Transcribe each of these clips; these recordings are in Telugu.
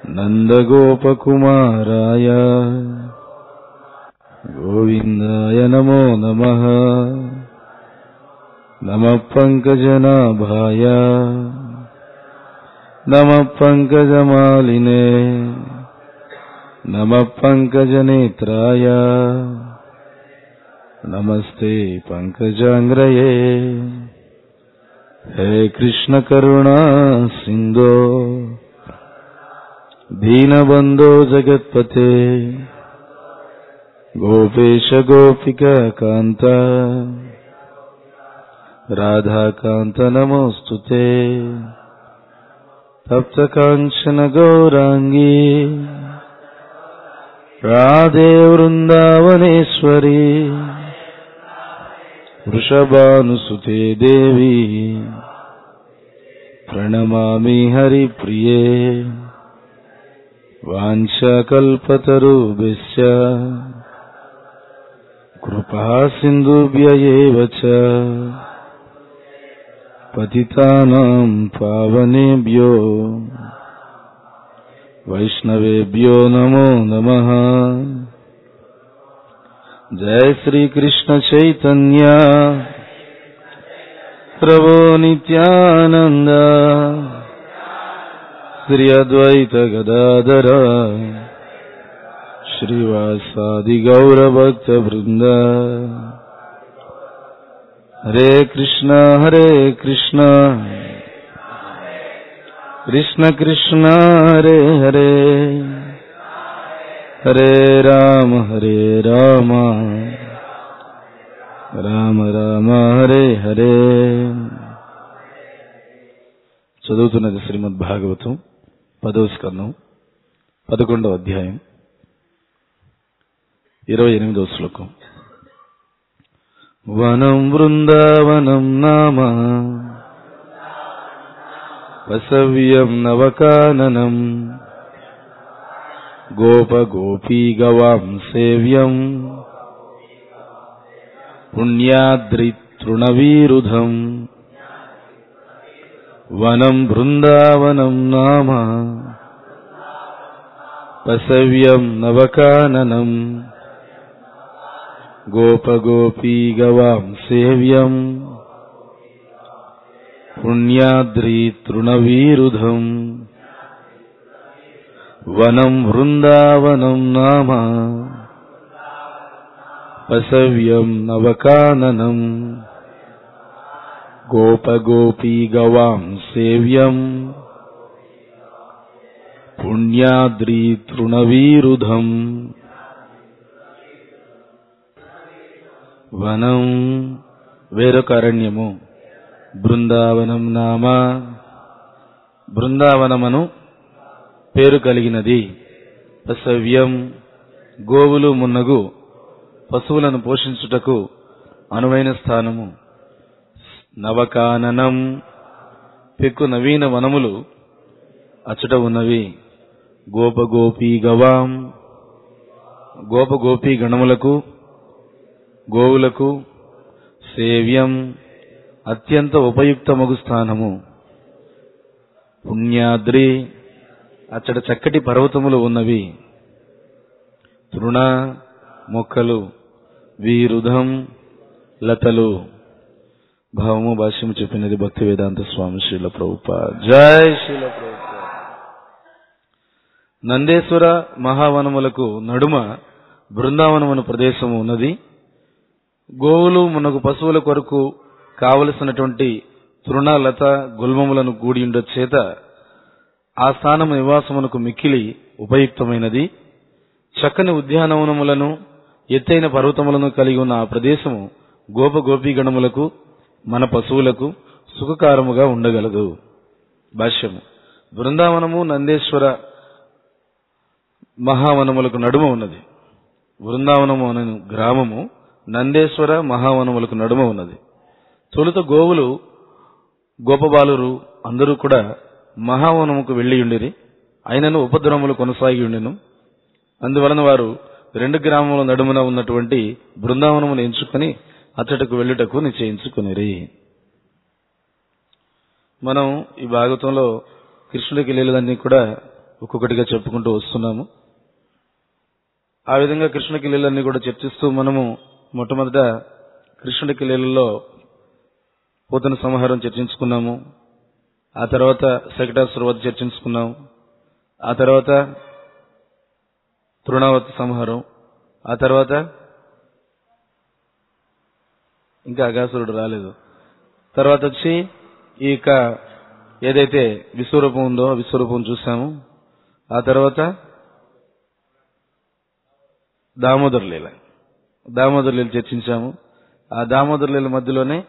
नन्दगोपकुमाराय गोविन्दाय नमो नमः नमः पङ्कजनाभाय नमः पङ्कजमालिने नमः पङ्कजनेत्राय नमस्ते पङ्कजाङ्ग्रये हे कृष्णकरुणा सिन्धो दीनबन्धो जगत्पते गोपेश गोपिकान्त राधाकान्त नमोऽस्तु ते तप्तकाञ्चन गौराङ्गी राधे वृन्दावनेश्वरी वृषभानुसुते देवी प्रणमामि हरिप्रिये वाञ्छकल्पतरुभ्यश्च कृपा सिन्धुभ्य एव च पतितानां पावनेभ्यो वैष्णवेभ्यो नमो नमः जय श्रीकृष्ण चैतन्य प्रभो नित्यानन्द श्री अद्वैत गदाधर श्रीवासादि गौरभक्तवृन्द हरे कृष्ण हरे कृष्ण कृष्ण कृष्ण हरे हरे हरे राम हरे राम రామ రామ హరే హరే చదువుతున్నది శ్రీమద్ భాగవతం పదవ స్కందం పదకొండవ అధ్యాయం ఇరవై ఎనిమిదవ శ్లోకం వనం బృందావనం నామ వసవ్యం నవకాననం గోప గోపీ గవాం సేవ్యం పుణ్యాద్రితృణవీరుధం వనం బృందావనం నామ వసవ్యం నవకాననం గోపగోపీ గవాం సేవ్యం పుణ్యాద్రితృణవీరుధం వనం బృందావనం నామ వసవ్యం నవకాననం గోపగోపీ గవాం సేవ్యం పుణ్యాద్రితృణవీరుధం వనం వేరొక అరణ్యము బృందావనం నామ బృందావనమను పేరు కలిగినది వసవ్యం గోవులు మున్నగు పశువులను పోషించుటకు అనువైన స్థానము నవకాననం పెక్కు నవీన వనములు అచుట ఉన్నవి గోపగోపీ గవాం గోపగోపీ గణములకు గోవులకు సేవ్యం అత్యంత ఉపయుక్తమగు స్థానము పుణ్యాద్రి అచ్చట చక్కటి పర్వతములు ఉన్నవి తృణ మొక్కలు వీరుధం లతలు భావము భాష్యము చెప్పినది భక్తి వేదాంత స్వామి శ్రీల ప్రభుప జై శ్రీల ప్రభుప నందేశ్వర మహావనములకు నడుమ బృందావనమును ప్రదేశము ఉన్నది గోవులు మునగు పశువుల కొరకు కావలసినటువంటి తృణ లత గుల్మములను కూడి ఉండ చేత ఆ స్థానము నివాసమునకు మిక్కిలి ఉపయుక్తమైనది చక్కని ఉద్యానవనములను ఎత్తైన పర్వతములను కలిగి ఉన్న ఆ ప్రదేశము గోప గోపీగణములకు మన పశువులకు సుఖకారముగా ఉండగలదు భాష్యము బృందావనము నందేశ్వర మహావనములకు నడుమ ఉన్నది బృందావనము అనే గ్రామము నందేశ్వర మహావనములకు నడుమ ఉన్నది తొలుత గోవులు గోపబాలురు అందరూ కూడా మహావనముకు వెళ్లి ఉండిరి అయినను ఉపద్రవములు కొనసాగి ఉండెను అందువలన వారు రెండు గ్రామముల నడుమున ఉన్నటువంటి బృందావనమును ఎంచుకొని అచ్చటకు వెళ్ళుటకు నిశ్చయించుకునిరి మనం ఈ భాగవతంలో కృష్ణుడికి లీలలన్నీ కూడా ఒక్కొక్కటిగా చెప్పుకుంటూ వస్తున్నాము ఆ విధంగా కృష్ణుడికి లీలన్నీ కూడా చర్చిస్తూ మనము మొట్టమొదట కృష్ణుడికి లీలలో పోతన సంహారం చర్చించుకున్నాము ఆ తర్వాత శకటాసుర వద్ద చర్చించుకున్నాము ఆ తర్వాత తృణావతి సంహారం ఆ తర్వాత ఇంకా అగాసురుడు రాలేదు తర్వాత వచ్చి ఈ యొక్క ఏదైతే విశ్వరూపం ఉందో ఆ విశ్వరూపం చూసాము ఆ తర్వాత దామోదర లీల దామోదర లీల చర్చించాము ఆ దామోదర లీల మధ్యలోనే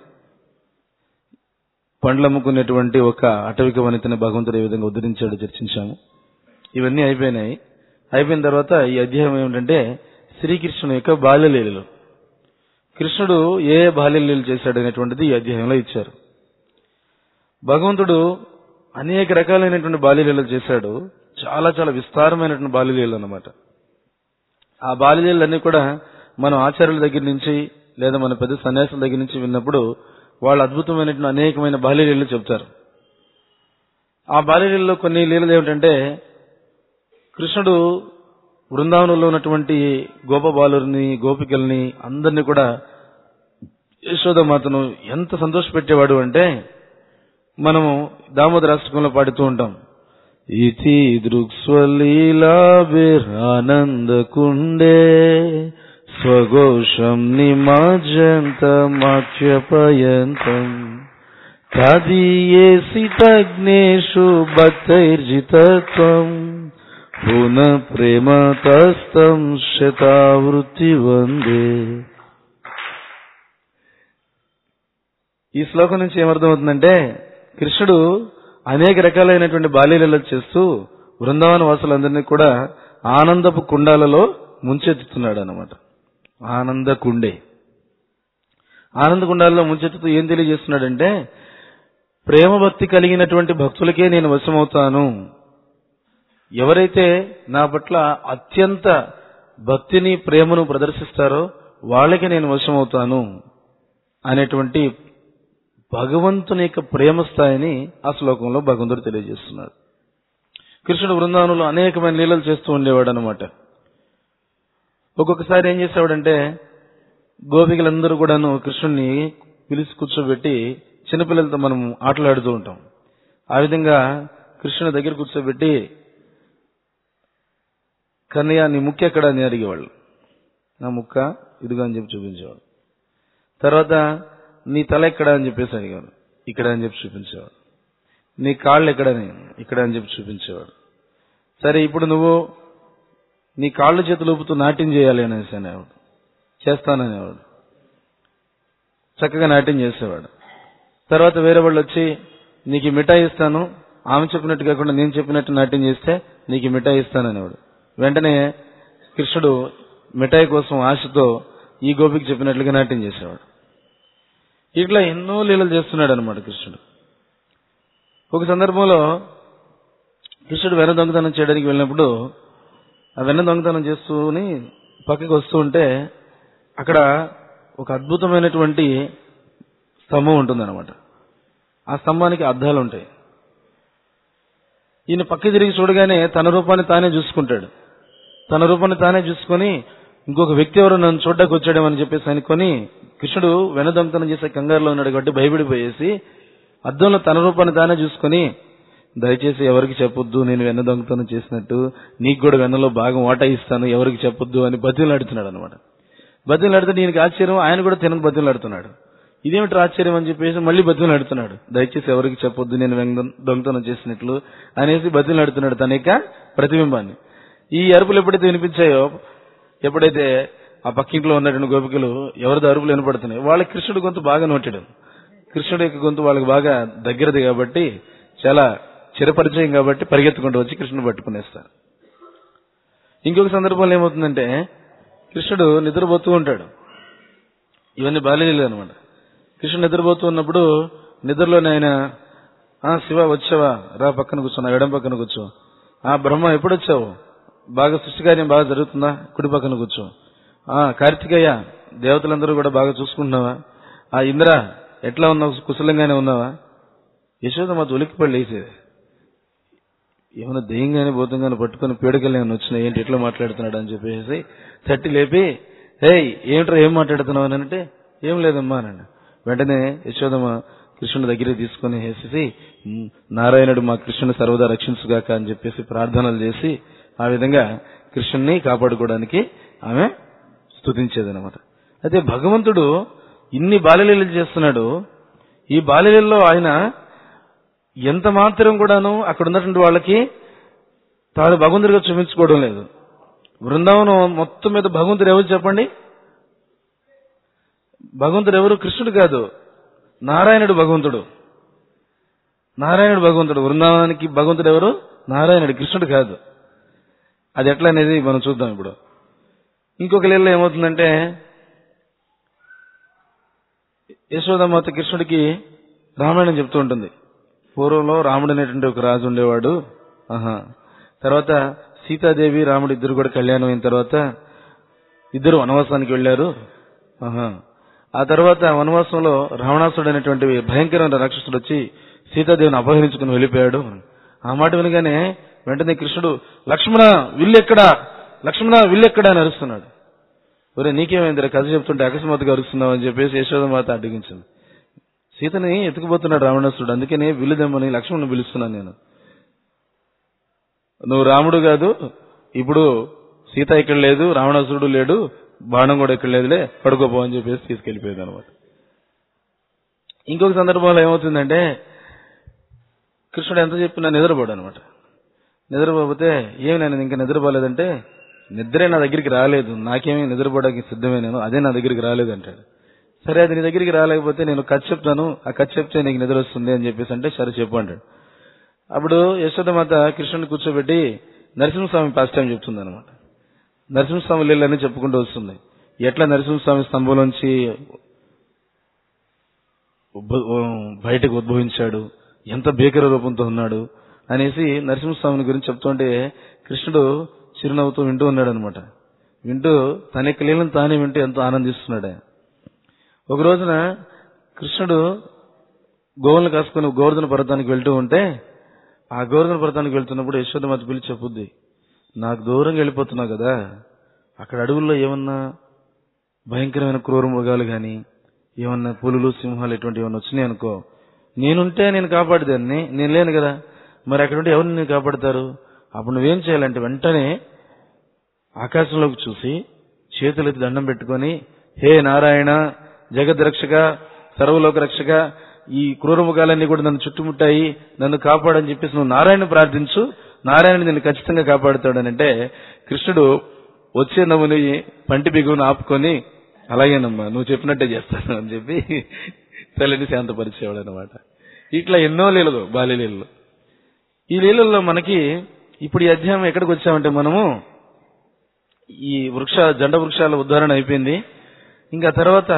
పండ్లు అమ్ముకునేటువంటి ఒక అటవిక వనితని భగవంతుడు ఏ విధంగా ఉద్ధరించాడో చర్చించాము ఇవన్నీ అయిపోయినాయి అయిపోయిన తర్వాత ఈ అధ్యాయం ఏమిటంటే శ్రీకృష్ణుని యొక్క బాల్యలీలలు కృష్ణుడు ఏ బాల్యలీలలు చేశాడు అనేటువంటిది ఈ అధ్యాయంలో ఇచ్చారు భగవంతుడు అనేక రకాలైనటువంటి బాల్యలీలలు చేశాడు చాలా చాలా విస్తారమైనటువంటి బాల్యలీలలు అన్నమాట ఆ బాల్యలీలన్నీ కూడా మనం ఆచార్యుల దగ్గర నుంచి లేదా మన పెద్ద సన్యాసుల దగ్గర నుంచి విన్నప్పుడు వాళ్ళు అద్భుతమైనటువంటి అనేకమైన బాల్యలీలలు చెప్తారు ఆ బాల్యలీలలో కొన్ని లీలలు ఏమిటంటే కృష్ణుడు బృందావనంలో ఉన్నటువంటి గోపబాలుని గోపికల్ని అందరినీ కూడా యశోదమాతను ఎంత సంతోషపెట్టేవాడు అంటే మనము దామోదరాష్టకంలో పాడుతూ ఉంటాం ఇతి దృక్స్వలీలాభిరానంద కుండే స్వఘోషం నిమాజంతమాఖ్యపయంతం తదీయేసి తగ్నేషు భక్తైర్జితత్వం పున ప్రేమ తస్తం శతావృత్తి వందే ఈ శ్లోకం నుంచి ఏమర్థమవుతుందంటే కృష్ణుడు అనేక రకాలైనటువంటి బాల్యలీలలు చేస్తూ బృందావన వాసులందరినీ కూడా ఆనందపు కుండాలలో ముంచెత్తుతున్నాడు అనమాట ఆనంద కుండే ఆనంద కుండాలలో ముంచెత్తుతూ ఏం తెలియజేస్తున్నాడంటే ప్రేమ భక్తి కలిగినటువంటి భక్తులకే నేను వశమవుతాను ఎవరైతే నా పట్ల అత్యంత భక్తిని ప్రేమను ప్రదర్శిస్తారో వాళ్ళకి నేను వశమవుతాను అనేటువంటి భగవంతుని యొక్క ప్రేమ స్థాయిని ఆ శ్లోకంలో భగవంతుడు తెలియజేస్తున్నాడు కృష్ణుడు బృందావనంలో అనేకమైన లీలలు చేస్తూ ఉండేవాడు అనమాట ఒక్కొక్కసారి ఏం చేసేవాడంటే గోపికలందరూ కూడాను కృష్ణుడిని పిలిచి కూర్చోబెట్టి చిన్నపిల్లలతో మనం ఆటలాడుతూ ఉంటాం ఆ విధంగా కృష్ణుని దగ్గర కూర్చోబెట్టి కన్నయ్య నీ ముక్క ఎక్కడ అని అడిగేవాళ్ళు నా ముక్క ఇదిగో అని చెప్పి చూపించేవాడు తర్వాత నీ తల ఎక్కడ అని చెప్పేసి అడిగాడు ఇక్కడ అని చెప్పి చూపించేవాడు నీ కాళ్ళు ఎక్కడని ఇక్కడ అని చెప్పి చూపించేవాడు సరే ఇప్పుడు నువ్వు నీ కాళ్ళు చేతులు ఊపుతూ నాట్యం చేయాలి అనేసి అనేవాడు చేస్తాననేవాడు చక్కగా నాట్యం చేసేవాడు తర్వాత వేరే వాళ్ళు వచ్చి నీకు ఈ మిఠాయి ఇస్తాను ఆమె చెప్పినట్టు కాకుండా నేను చెప్పినట్టు నాట్యం చేస్తే నీకు ఈ మిఠాయి ఇస్తాననేవాడు వెంటనే కృష్ణుడు మిఠాయి కోసం ఆశతో ఈ గోపికి చెప్పినట్లుగా నాట్యం చేసేవాడు ఇట్లా ఎన్నో లీలలు చేస్తున్నాడు అనమాట కృష్ణుడు ఒక సందర్భంలో కృష్ణుడు వెన్న దొంగతనం చేయడానికి వెళ్ళినప్పుడు ఆ వెన్న దొంగతనం చేస్తూని పక్కకి వస్తూ ఉంటే అక్కడ ఒక అద్భుతమైనటువంటి స్తంభం ఉంటుందన్నమాట ఆ స్తంభానికి అద్దాలు ఉంటాయి ఈయన పక్క తిరిగి చూడగానే తన రూపాన్ని తానే చూసుకుంటాడు తన రూపాన్ని తానే చూసుకొని ఇంకొక వ్యక్తి ఎవరు నన్ను చూడ్డానికి వచ్చాడేమని చెప్పేసి అనుకొని కృష్ణుడు వెన దొంగతనం చేసే కంగారులో ఉన్నాడు కాబట్టి భయపడిపోయేసి అద్దంలో తన రూపాన్ని తానే చూసుకొని దయచేసి ఎవరికి చెప్పొద్దు నేను వెన్న దొంగతనం చేసినట్టు నీకు కూడా వెన్నలో భాగం వాటా ఇస్తాను ఎవరికి చెప్పొద్దు అని బతిలాడుతున్నాడు అనమాట బతిలాడితే దీనికి ఆశ్చర్యం ఆయన కూడా తినకు బతిలాడుతున్నాడు ఇదేమిటి ఆశ్చర్యం అని చెప్పేసి మళ్ళీ బతిలాడుతున్నాడు దయచేసి ఎవరికి చెప్పొద్దు నేను వెన్న దొంగతనం చేసినట్లు అనేసి బతిలాడుతున్నాడు తన యొక్క ప్రతిబింబాన్ని ఈ అరుపులు ఎప్పుడైతే వినిపించాయో ఎప్పుడైతే ఆ పక్కింట్లో ఉన్నటువంటి గోపికలు ఎవరిది అరుపులు వినపడుతున్నాయి వాళ్ళ కృష్ణుడు గొంతు బాగా నోటాడు కృష్ణుడి యొక్క గొంతు వాళ్ళకి బాగా దగ్గరది కాబట్టి చాలా చిరపరిచయం కాబట్టి పరిగెత్తుకుంటూ వచ్చి కృష్ణుడు పట్టుకునేస్తారు ఇంకొక సందర్భంలో ఏమవుతుందంటే కృష్ణుడు నిద్రపోతూ ఉంటాడు ఇవన్నీ బాల్యలీలు అనమాట కృష్ణుడు నిద్రపోతూ ఉన్నప్పుడు నిద్రలోనే ఆయన ఆ శివ వచ్చావా రా పక్కన కూర్చో నా ఎడం పక్కన కూర్చో ఆ బ్రహ్మ ఎప్పుడు వచ్చావు బాగా సృష్టి కార్యం బాగా జరుగుతుందా కుడి పక్కన కూర్చో ఆ కార్తికేయ దేవతలందరూ కూడా బాగా చూసుకుంటున్నావా ఆ ఇంద్ర ఎట్లా ఉన్నావు కుశలంగానే ఉన్నావా యశోద మా ఉలిక్కిపడి లేచేది ఏమైనా దెయ్యంగానే భూతంగానే పట్టుకొని పీడకలు ఏమైనా వచ్చినాయి ఏంటి ఎట్లా మాట్లాడుతున్నాడు అని చెప్పేసి తట్టి లేపి హేయ్ ఏమిట్రా ఏం మాట్లాడుతున్నావు అని అంటే ఏం లేదమ్మా అనండి వెంటనే యశోదమ్మ కృష్ణుడి దగ్గరికి తీసుకొని వేసేసి "ఉమ్, నారాయణుడు మా కృష్ణుని సర్వదా రక్షించుగాక అని చెప్పేసి ప్రార్థనలు చేసి ఆ విధంగా కృష్ణుని కాపాడుకోవడానికి ఆమె స్తుతించేదనమాట అయితే భగవంతుడు ఇన్ని బాల్యలీలలు చేస్తున్నాడు ఈ బాల్యలీలలో ఆయన ఎంత మాత్రం కూడాను అక్కడ ఉన్నటువంటి వాళ్ళకి తాను భగవంతుడిగా చూపించుకోవడం లేదు బృందావనం మొత్తం మీద భగవంతుడు ఎవరు చెప్పండి భగవంతుడు ఎవరు కృష్ణుడు కాదు నారాయణుడు భగవంతుడు నారాయణుడు భగవంతుడు బృందావనానికి భగవంతుడు ఎవరు నారాయణుడు కృష్ణుడు కాదు అది ఎట్లా అనేది మనం చూద్దాం ఇప్పుడు ఇంకొక లీలలో ఏమవుతుందంటే యశోదమాత కృష్ణుడికి రామాయణం చెప్తూ ఉంటుంది పూర్వంలో రాముడు అనేటువంటి ఒక రాజు ఉండేవాడు ఆహా తర్వాత సీతాదేవి రాముడు ఇద్దరు కూడా కళ్యాణం అయిన తర్వాత ఇద్దరు వనవాసానికి వెళ్లారు ఆహా ఆ తర్వాత వనవాసంలో రావణాసుడు అనేటువంటి భయంకరమైన రాక్షసుడు వచ్చి సీతాదేవిని అపహరించుకుని వెళ్ళిపోయాడు ఆ మాట వినగానే వెంటనే కృష్ణుడు లక్ష్మణ విల్లెక్కడా లక్ష్మణ విల్లెక్కడా అని అరుస్తున్నాడు ఒరే నీకేమైంది కథ చెప్తుంటే అకస్మాత్తుగా అరుస్తున్నావు అని చెప్పేసి యశోదమాత అడ్డగించింది సీతని ఎత్తుకుపోతున్నాడు రావణాసుడు అందుకనే విల్లుదమ్మని లక్ష్మణ్ని పిలుస్తున్నాను నేను నువ్వు రాముడు కాదు ఇప్పుడు సీత ఇక్కడ లేదు రావణాసురుడు లేడు బాణం కూడా ఇక్కడ లేదులే పడుకోపో అని చెప్పేసి తీసుకెళ్లిపోయింది అనమాట ఇంకొక సందర్భంలో ఏమవుతుందంటే కృష్ణుడు ఎంత చెప్పినా నిద్రపోడు అనమాట నిద్రపోతే ఏమి నేను ఇంకా నిద్రపోలేదంటే నిద్రే నా దగ్గరికి రాలేదు నాకేమీ నిద్రపోవడానికి సిద్ధమే నేను అదే నా దగ్గరికి రాలేదు అంటాడు సరే అది నీ దగ్గరికి రాలేకపోతే నేను కథ చెప్తాను ఆ కథ చెప్తే నీకు నిద్ర వస్తుంది అని చెప్పేసి అంటే సరే చెప్పు అంటాడు అప్పుడు యశోదమాత కృష్ణుని కూర్చోబెట్టి నరసింహస్వామి పాస్ట్ టైం చెప్తుంది అనమాట నరసింహస్వామి లీలని చెప్పుకుంటూ వస్తుంది ఎట్లా నరసింహస్వామి స్తంభంలోంచి ఉద్భ- బయటకు ఉద్భవించాడు ఎంత భీకర రూపంతో ఉన్నాడు అనేసి నరసింహస్వామిని గురించి చెప్తుంటే కృష్ణుడు చిరునవ్వుతూ వింటూ ఉన్నాడు అనమాట వింటూ తన యొక్క లీలను తానే వింటూ ఎంతో ఆనందిస్తున్నాడు ఆయన. ఒక రోజున కృష్ణుడు గోవులను కాసుకుని గోవర్ధన పర్వతానికి వెళ్తూ ఉంటే ఆ గోవర్ధన పర్వతానికి వెళ్తున్నప్పుడు యశోదమాత పిలిచి చెప్పుద్ది నాకు దూరంగా వెళ్ళిపోతున్నావు కదా అక్కడ అడవుల్లో ఏమన్నా భయంకరమైన క్రూర మృగాలు గాని ఏమన్నా పులులు సింహాలు ఎటువంటి ఏమన్నా వచ్చినాయి అనుకో నేనుంటే నేను కాపాడేదాన్ని నేను లేను కదా మరి అక్కడ ఉంటే ఎవరిని నేను కాపాడతారు అప్పుడు నువ్వేం చేయాలంటే వెంటనే ఆకాశంలోకి చూసి చేతులెత్తి దండం పెట్టుకొని హే నారాయణ జగద్ రక్షక సర్వలోక రక్షక ఈ క్రూరముఖాలన్నీ కూడా నన్ను చుట్టుముట్టాయి నన్ను కాపాడని చెప్పేసి నువ్వు నారాయణ ప్రార్థించు నారాయణ నిన్ను ఖచ్చితంగా కాపాడుతాడనంటే కృష్ణుడు వచ్చే నవ్వుని పంటి బిగువును ఆపుకొని అలాగేనమ్మా నువ్వు చెప్పినట్టే చేస్తాను అని చెప్పి తల్లిని శాంతపరిచేవాడు అనమాట ఇట్లా ఎన్నో లీలలు బాల్య లీలలు ఈ లీలల్లో మనకి ఇప్పుడు ఈ అధ్యాయం ఎక్కడికి వచ్చామంటే మనము ఈ వృక్ష జండ వృక్షాల ఉదాహరణ అయిపోయింది ఇంకా తర్వాత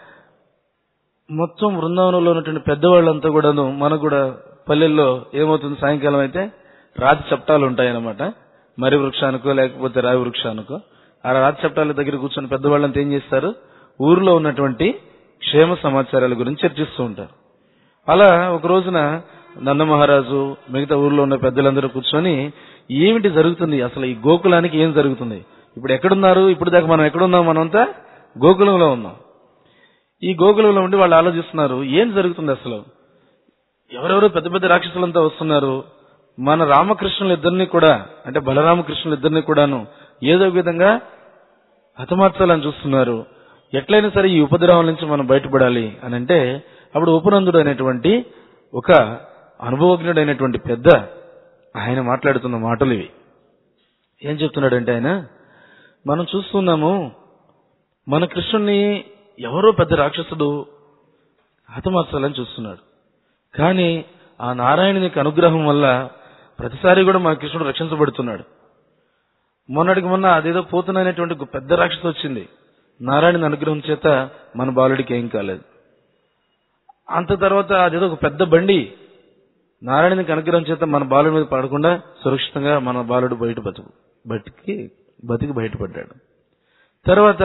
మొత్తం బృందావనంలో ఉన్నటువంటి పెద్దవాళ్ళంతా కూడాను మనకు కూడా పల్లెల్లో ఏమవుతుంది సాయంకాలం అయితే రాతి చప్టాలు ఉంటాయన్నమాట మరి వృక్షానికో లేకపోతే రావి వృక్షానికో ఆ రాతి చప్టాల దగ్గర కూర్చొని పెద్దవాళ్ళంతా ఏం చేస్తారు ఊరిలో ఉన్నటువంటి క్షేమ సమాచారాల గురించి చర్చిస్తూ ఉంటారు అలా ఒక రోజున నంద మహారాజు మిగతా ఊర్లో ఉన్న పెద్దలందరూ కూర్చొని ఏమిటి జరుగుతుంది అసలు ఈ గోకులానికి ఏం జరుగుతుంది ఇప్పుడు ఎక్కడున్నారు ఇప్పుడు దాకా మనం ఎక్కడున్నాం మనంతా గోకులంలో ఉన్నాం ఈ గోకులంలో ఉండి వాళ్ళు ఆలోచిస్తున్నారు ఏం జరుగుతుంది అసలు ఎవరెవరో పెద్ద పెద్ద రాక్షసులంతా వస్తున్నారు మన రామకృష్ణులు ఇద్దరిని కూడా అంటే బలరామకృష్ణులు ఇద్దరిని కూడాను ఏదో ఒక విధంగా హతమార్చాలని చూస్తున్నారు ఎట్లయినా సరే ఈ ఉపద్రవం నుంచి మనం బయటపడాలి అని అంటే అప్పుడు ఉపనందుడు అనేటువంటి ఒక అనుభవజ్ఞుడైనటువంటి పెద్ద ఆయన మాట్లాడుతున్న మాటలు ఇవి ఏం చెప్తున్నాడంటే ఆయన మనం చూస్తున్నాము మన కృష్ణుణ్ణి ఎవరో పెద్ద రాక్షసుడు హతమార్చాలని చూస్తున్నాడు కానీ ఆ నారాయణునికి అనుగ్రహం వల్ల ప్రతిసారి కూడా మా కృష్ణుడు రక్షించబడుతున్నాడు మొన్నటికి మొన్న అదేదో పోతున్నటువంటి ఒక పెద్ద రాక్షసు వచ్చింది నారాయణుని అనుగ్రహం చేత మన బాలుడికి ఏం కాలేదు అంత తర్వాత అదేదో ఒక పెద్ద బండి నారాయణునికి అనుగ్రహం చేత మన బాలుడి మీద పడకుండా సురక్షితంగా మన బాలుడు బయట బతుకు బతికి బతికి బయటపడ్డాడు తర్వాత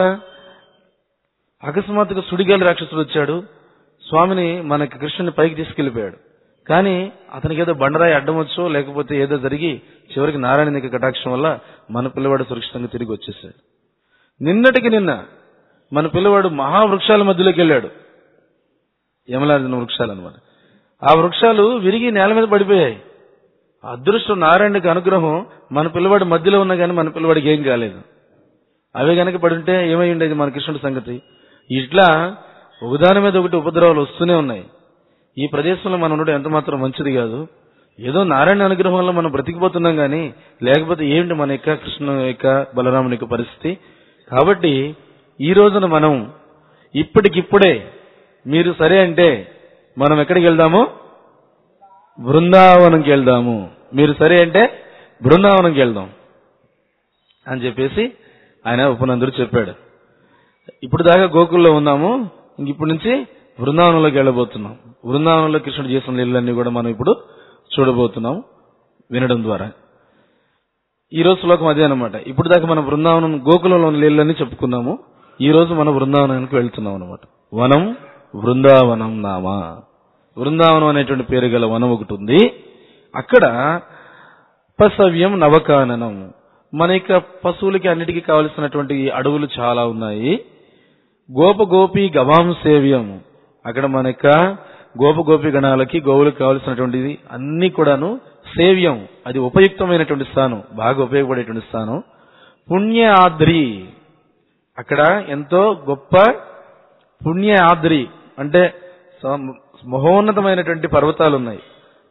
అకస్మాత్తుగా సుడిగాలి రాక్షసుడు వచ్చాడు స్వామిని మనకి కృష్ణుని పైకి తీసుకెళ్లిపోయాడు కానీ అతనికి ఏదో బండరాయి అడ్డం వచ్చో లేకపోతే ఏదో జరిగి చివరికి నారాయణ కటాక్షం వల్ల మన పిల్లవాడు సురక్షితంగా తిరిగి వచ్చేసాడు నిన్నటికి నిన్న మన పిల్లవాడు మహావృక్షాల మధ్యలోకి వెళ్ళాడు యమలార్జున వృక్షాలు అనమాట ఆ వృక్షాలు విరిగి నేల మీద పడిపోయాయి అదృష్టం నారాయణకి అనుగ్రహం మన పిల్లవాడి మధ్యలో ఉన్నా కానీ మన పిల్లవాడికి ఏం కాలేదు అవే గనక పడుంటే ఏమై ఉండేది మన కృష్ణుడి సంగతి ఇట్లా ఒకదాని మీద ఒకటి ఉపద్రవాలు వస్తూనే ఉన్నాయి ఈ ప్రదేశంలో మనం ఉండడం ఎంత మాత్రం మంచిది కాదు ఏదో నారాయణ అనుగ్రహం వల్ల మనం బ్రతికిపోతున్నాం కానీ లేకపోతే ఏంటి మన యొక్క కృష్ణ యొక్క బలరాముని యొక్క పరిస్థితి కాబట్టి ఈ రోజున మనం ఇప్పటికిప్పుడే మీరు సరే అంటే మనం ఎక్కడికి వెళ్దాము బృందావనంకి వెళ్దాము మీరు సరే అంటే బృందావనంకి వెళ్దాం అని చెప్పేసి ఆయన ఉపనందుడు చెప్పాడు ఇప్పుడు దాకా గోకుల్లో ఉన్నాము ఇంక ఇప్పటి నుంచి బృందావనంలోకి వెళ్ళబోతున్నాం బృందావనంలో కృష్ణుడు చేసిన లీలన్నీ కూడా మనం ఇప్పుడు చూడబోతున్నాం వినడం ద్వారా ఈ రోజు శ్లోకం అదే అనమాట ఇప్పుడు దాకా మన బృందావనం గోకులంలో ఉన్న లీలన్నీ చెప్పుకున్నాము ఈ రోజు మన బృందావనానికి వెళ్తున్నాం అనమాట వనం బృందావనం నామా బృందావనం అనేటువంటి పేరు గల వనం ఒకటి ఉంది అక్కడ పసవ్యం నవకాననం మన యొక్క పశువులకి అన్నిటికీ కావలసినటువంటి అడవులు చాలా ఉన్నాయి గోప గోపి గవాం సేవ్యం అక్కడ మన యొక్క గోప గోపి గణాలకి గోవులకు కావలసినటువంటిది అన్ని కూడాను సేవ్యం అది ఉపయుక్తమైనటువంటి స్థానం బాగా ఉపయోగపడేటువంటి స్థానం పుణ్య ఆద్రి అక్కడ ఎంతో గొప్ప పుణ్య ఆద్రి అంటే స- మహోన్నతమైనటువంటి పర్వతాలు ఉన్నాయి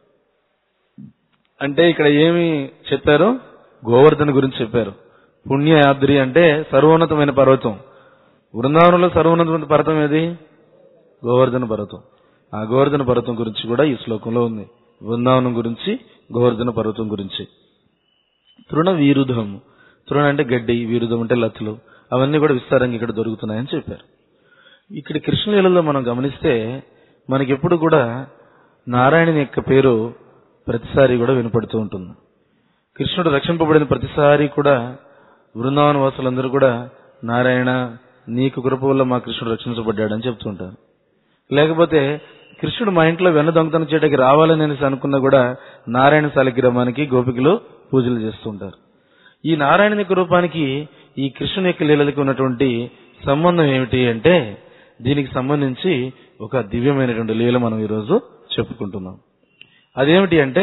అంటే ఇక్కడ ఏమి చెప్పారు గోవర్ధన గురించి చెప్పారు పుణ్య యాద్రి అంటే సర్వోన్నతమైన పర్వతం బృందావనంలో సర్వోన్నతమైన పర్వతం ఏది గోవర్ధన పర్వతం ఆ గోవర్ధన పర్వతం గురించి కూడా ఈ శ్లోకంలో ఉంది బృందావనం గురించి గోవర్ధన పర్వతం గురించి తృణ వీరుధం తృణ అంటే గడ్డి వీరుధం అంటే లతలు అవన్నీ కూడా విస్తారంగా ఇక్కడ దొరుకుతున్నాయని చెప్పారు ఇక్కడ కృష్ణలీలలో మనం గమనిస్తే మనకెప్పుడు కూడా నారాయణుని యొక్క పేరు ప్రతిసారి కూడా వినపడుతూ ఉంటుంది కృష్ణుడు రక్షింపబడిన ప్రతిసారి కూడా బృందావన వాసులందరూ కూడా నారాయణ నీకు కృప వల్ల మా కృష్ణుడు రక్షించబడ్డాడని చెప్తుంటారు లేకపోతే కృష్ణుడు మా ఇంట్లో వెన్న దొంగతనం చేయడానికి రావాలని అనేసి అనుకున్నా కూడా నారాయణ శాలగ్రామానికి గోపికలు పూజలు చేస్తుంటారు ఈ నారాయణ యొక్క రూపానికి ఈ కృష్ణుని యొక్క లీలలకు ఉన్నటువంటి సంబంధం ఏమిటి అంటే దీనికి సంబంధించి ఒక దివ్యమైనటువంటి లీల మనం ఈరోజు చెప్పుకుంటున్నాం అదేమిటి అంటే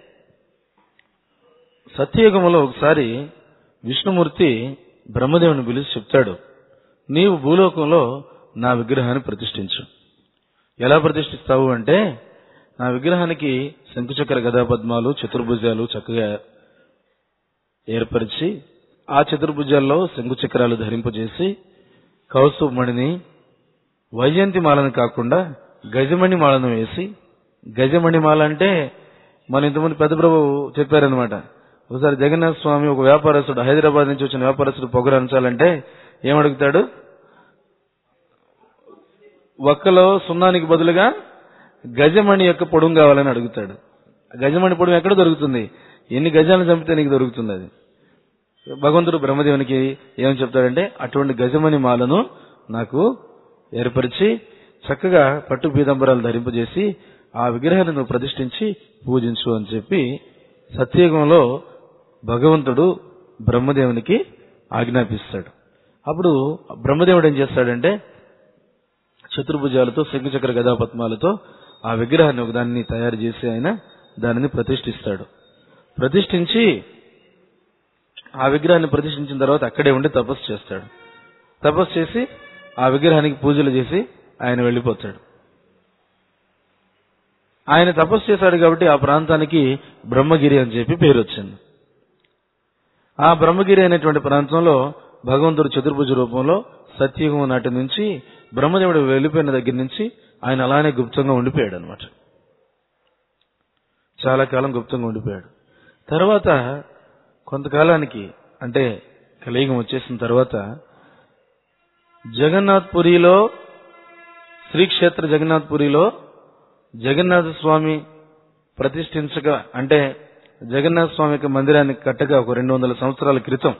సత్యయుగంలో ఒకసారి విష్ణుమూర్తి బ్రహ్మదేవుని పిలిచి చెప్తాడు నీవు భూలోకంలో నా విగ్రహాన్ని ప్రతిష్ఠించు ఎలా ప్రతిష్ఠిస్తావు అంటే నా విగ్రహానికి శంకుచక్ర గదాపద్మాలు చతుర్భుజాలు చక్కగా ఏర్పరిచి ఆ చతుర్భుజాల్లో శంకుచక్రాలు ధరింపజేసి కౌస్తుమణిని వైజయంతి మాలను కాకుండా గజమణి మాలను వేసి గజమణి మాల అంటే మన ఇంతకుముందు పెద్ద ప్రభు చెప్పారనమాట ఒకసారి జగన్నాథ స్వామి ఒక వ్యాపారస్తుడు హైదరాబాద్ నుంచి వచ్చిన వ్యాపారస్తుడు పొగరు అంచాలంటే ఏమడుగుతాడు ఒక్కలో సున్నానికి బదులుగా గజమణి యొక్క పొడుము కావాలని అడుగుతాడు ఆ గజమణి పొడుము ఎక్కడ దొరుకుతుంది ఎన్ని గజాలను చంపితే నీకు దొరుకుతుంది అది భగవంతుడు బ్రహ్మదేవునికి ఏమని చెప్తాడంటే అటువంటి గజమణి మాలను నాకు ఏర్పరిచి చక్కగా పట్టు పీతాంబరాలు ధరింపజేసి ఆ విగ్రహాన్ని నువ్వు ప్రతిష్ఠించి పూజించు అని చెప్పి సత్యయుగంలో భగవంతుడు బ్రహ్మదేవునికి ఆజ్ఞాపిస్తాడు అప్పుడు బ్రహ్మదేవుడు ఏం చేస్తాడంటే చతుర్భుజాలతో శంఖచక్ర గదాపద్మాలతో ఆ విగ్రహాన్ని ఒకదాన్ని తయారు చేసి ఆయన దానిని ప్రతిష్ఠిస్తాడు ప్రతిష్ఠించి ఆ విగ్రహాన్ని ప్రతిష్ఠించిన తర్వాత అక్కడే ఉండి తపస్సు చేస్తాడు తపస్సు చేసి ఆ విగ్రహానికి పూజలు చేసి ఆయన వెళ్ళిపోతాడు ఆయన తపస్సు చేశాడు కాబట్టి ఆ ప్రాంతానికి బ్రహ్మగిరి అని చెప్పి పేరు వచ్చింది ఆ బ్రహ్మగిరి అనేటువంటి ప్రాంతంలో భగవంతుడు చతుర్భుజ రూపంలో సత్యుగం నాటి నుంచి బ్రహ్మదేవుడు వెళ్ళిపోయిన దగ్గర నుంచి ఆయన అలానే గుప్తంగా ఉండిపోయాడు అనమాట చాలా కాలం గుప్తంగా ఉండిపోయాడు తర్వాత కొంతకాలానికి అంటే కలియుగం వచ్చేసిన తర్వాత జగన్నాథ్ పురిలో శ్రీక్షేత్ర జగన్నాథ్ పురిలో జగన్నాథ స్వామి ప్రతిష్ఠించగా అంటే జగన్నాథ స్వామి యొక్క మందిరాన్ని కట్టగా ఒక రెండు వందల సంవత్సరాల క్రితం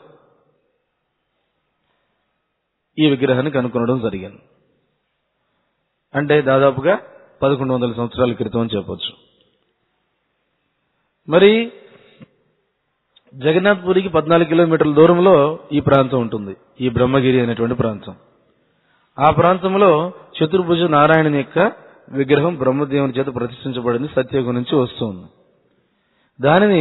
ఈ విగ్రహాన్ని కనుక్కొనడం జరిగింది అంటే దాదాపుగా పదకొండు వందల సంవత్సరాల క్రితం అని చెప్పొచ్చు మరి జగన్నాథ్పురికి పద్నాలుగు కిలోమీటర్ల దూరంలో ఈ ప్రాంతం ఉంటుంది ఈ బ్రహ్మగిరి అనేటువంటి ప్రాంతం ఆ ప్రాంతంలో చతుర్భుజ నారాయణుని యొక్క విగ్రహం బ్రహ్మదేవుని చేత ప్రతిష్ఠించబడింది సత్యయుగం నుంచి వస్తుంది దానిని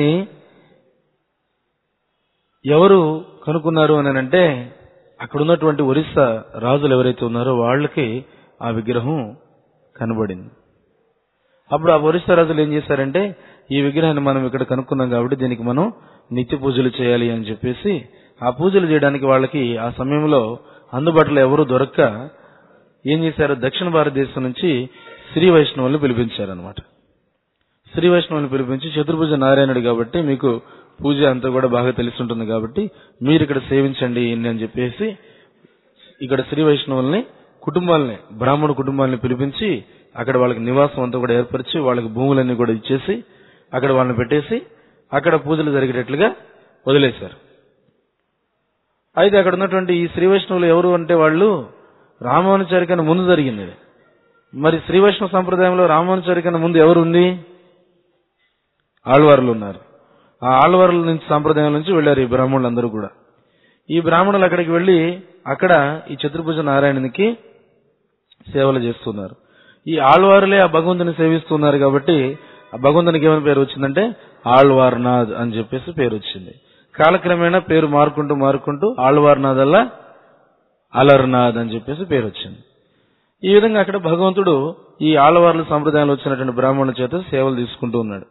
ఎవరు కనుక్కున్నారు అని అంటే అక్కడ ఉన్నటువంటి ఒరిస్సా రాజులు ఎవరైతే ఉన్నారో వాళ్ళకి ఆ విగ్రహం కనబడింది అప్పుడు ఆ ఒరిస్సా రాజులు ఏం చేశారంటే ఈ విగ్రహాన్ని మనం ఇక్కడ కనుక్కున్నాం కాబట్టి దీనికి మనం నిత్య పూజలు చేయాలి అని చెప్పేసి ఆ పూజలు చేయడానికి వాళ్ళకి ఆ సమయంలో అందుబాటులో ఎవరు దొరక్క ఏం చేశారు దక్షిణ భారతదేశం నుంచి శ్రీ వైష్ణవుల్ని పిలిపించారనమాట శ్రీ వైష్ణవుని పిలిపించి చతుర్భుజ నారాయణుడు కాబట్టి మీకు పూజ అంతా కూడా బాగా తెలిసి ఉంటుంది కాబట్టి మీరు ఇక్కడ సేవించండి ఈయన్ని అని చెప్పేసి ఇక్కడ శ్రీ వైష్ణవుల్ని కుటుంబాలని బ్రాహ్మణ కుటుంబాలని పిలిపించి అక్కడ వాళ్ళకి నివాసం అంతా కూడా ఏర్పరిచి వాళ్ళకి భూములన్నీ కూడా ఇచ్చేసి అక్కడ వాళ్ళని పెట్టేసి అక్కడ పూజలు జరిగేటట్లుగా వదిలేశారు అయితే అక్కడ ఉన్నటువంటి ఈ శ్రీ వైష్ణవులు ఎవరు అంటే వాళ్ళు రామానుచారి కన్నా ముందు జరిగింది ఇది. మరి శ్రీ వైష్ణవ సంప్రదాయంలో రామానుచారి కన్నా ముందు ఎవరు ఉంది ఆళ్వార్లు ఉన్నారు ఆ ఆళ్వార్ల నుంచి సంప్రదాయం నుంచి వెళ్ళారు ఈ బ్రాహ్మణులందరూ కూడా ఈ బ్రాహ్మణులు అక్కడికి వెళ్లి అక్కడ ఈ చతుర్భుజ నారాయణునికి సేవలు చేస్తున్నారు ఈ ఆళ్వారులే ఆ భగవంతుని సేవిస్తున్నారు కాబట్టి ఆ భగవంతునికి ఏమైనా పేరు వచ్చిందంటే ఆళ్వార్నాథ్ అని చెప్పేసి పేరు వచ్చింది కాలక్రమేణా పేరు మారుకుంటూ మారుకుంటూ ఆళ్వార్నాథ్ అల్లా అలర్నాథ్ అని చెప్పేసి పేరు వచ్చింది ఈ విధంగా అక్కడ భగవంతుడు ఈ ఆళ్వార్ల సంప్రదాయంలో వచ్చినటువంటి బ్రాహ్మణుల చేత సేవలు తీసుకుంటూ ఉన్నాడు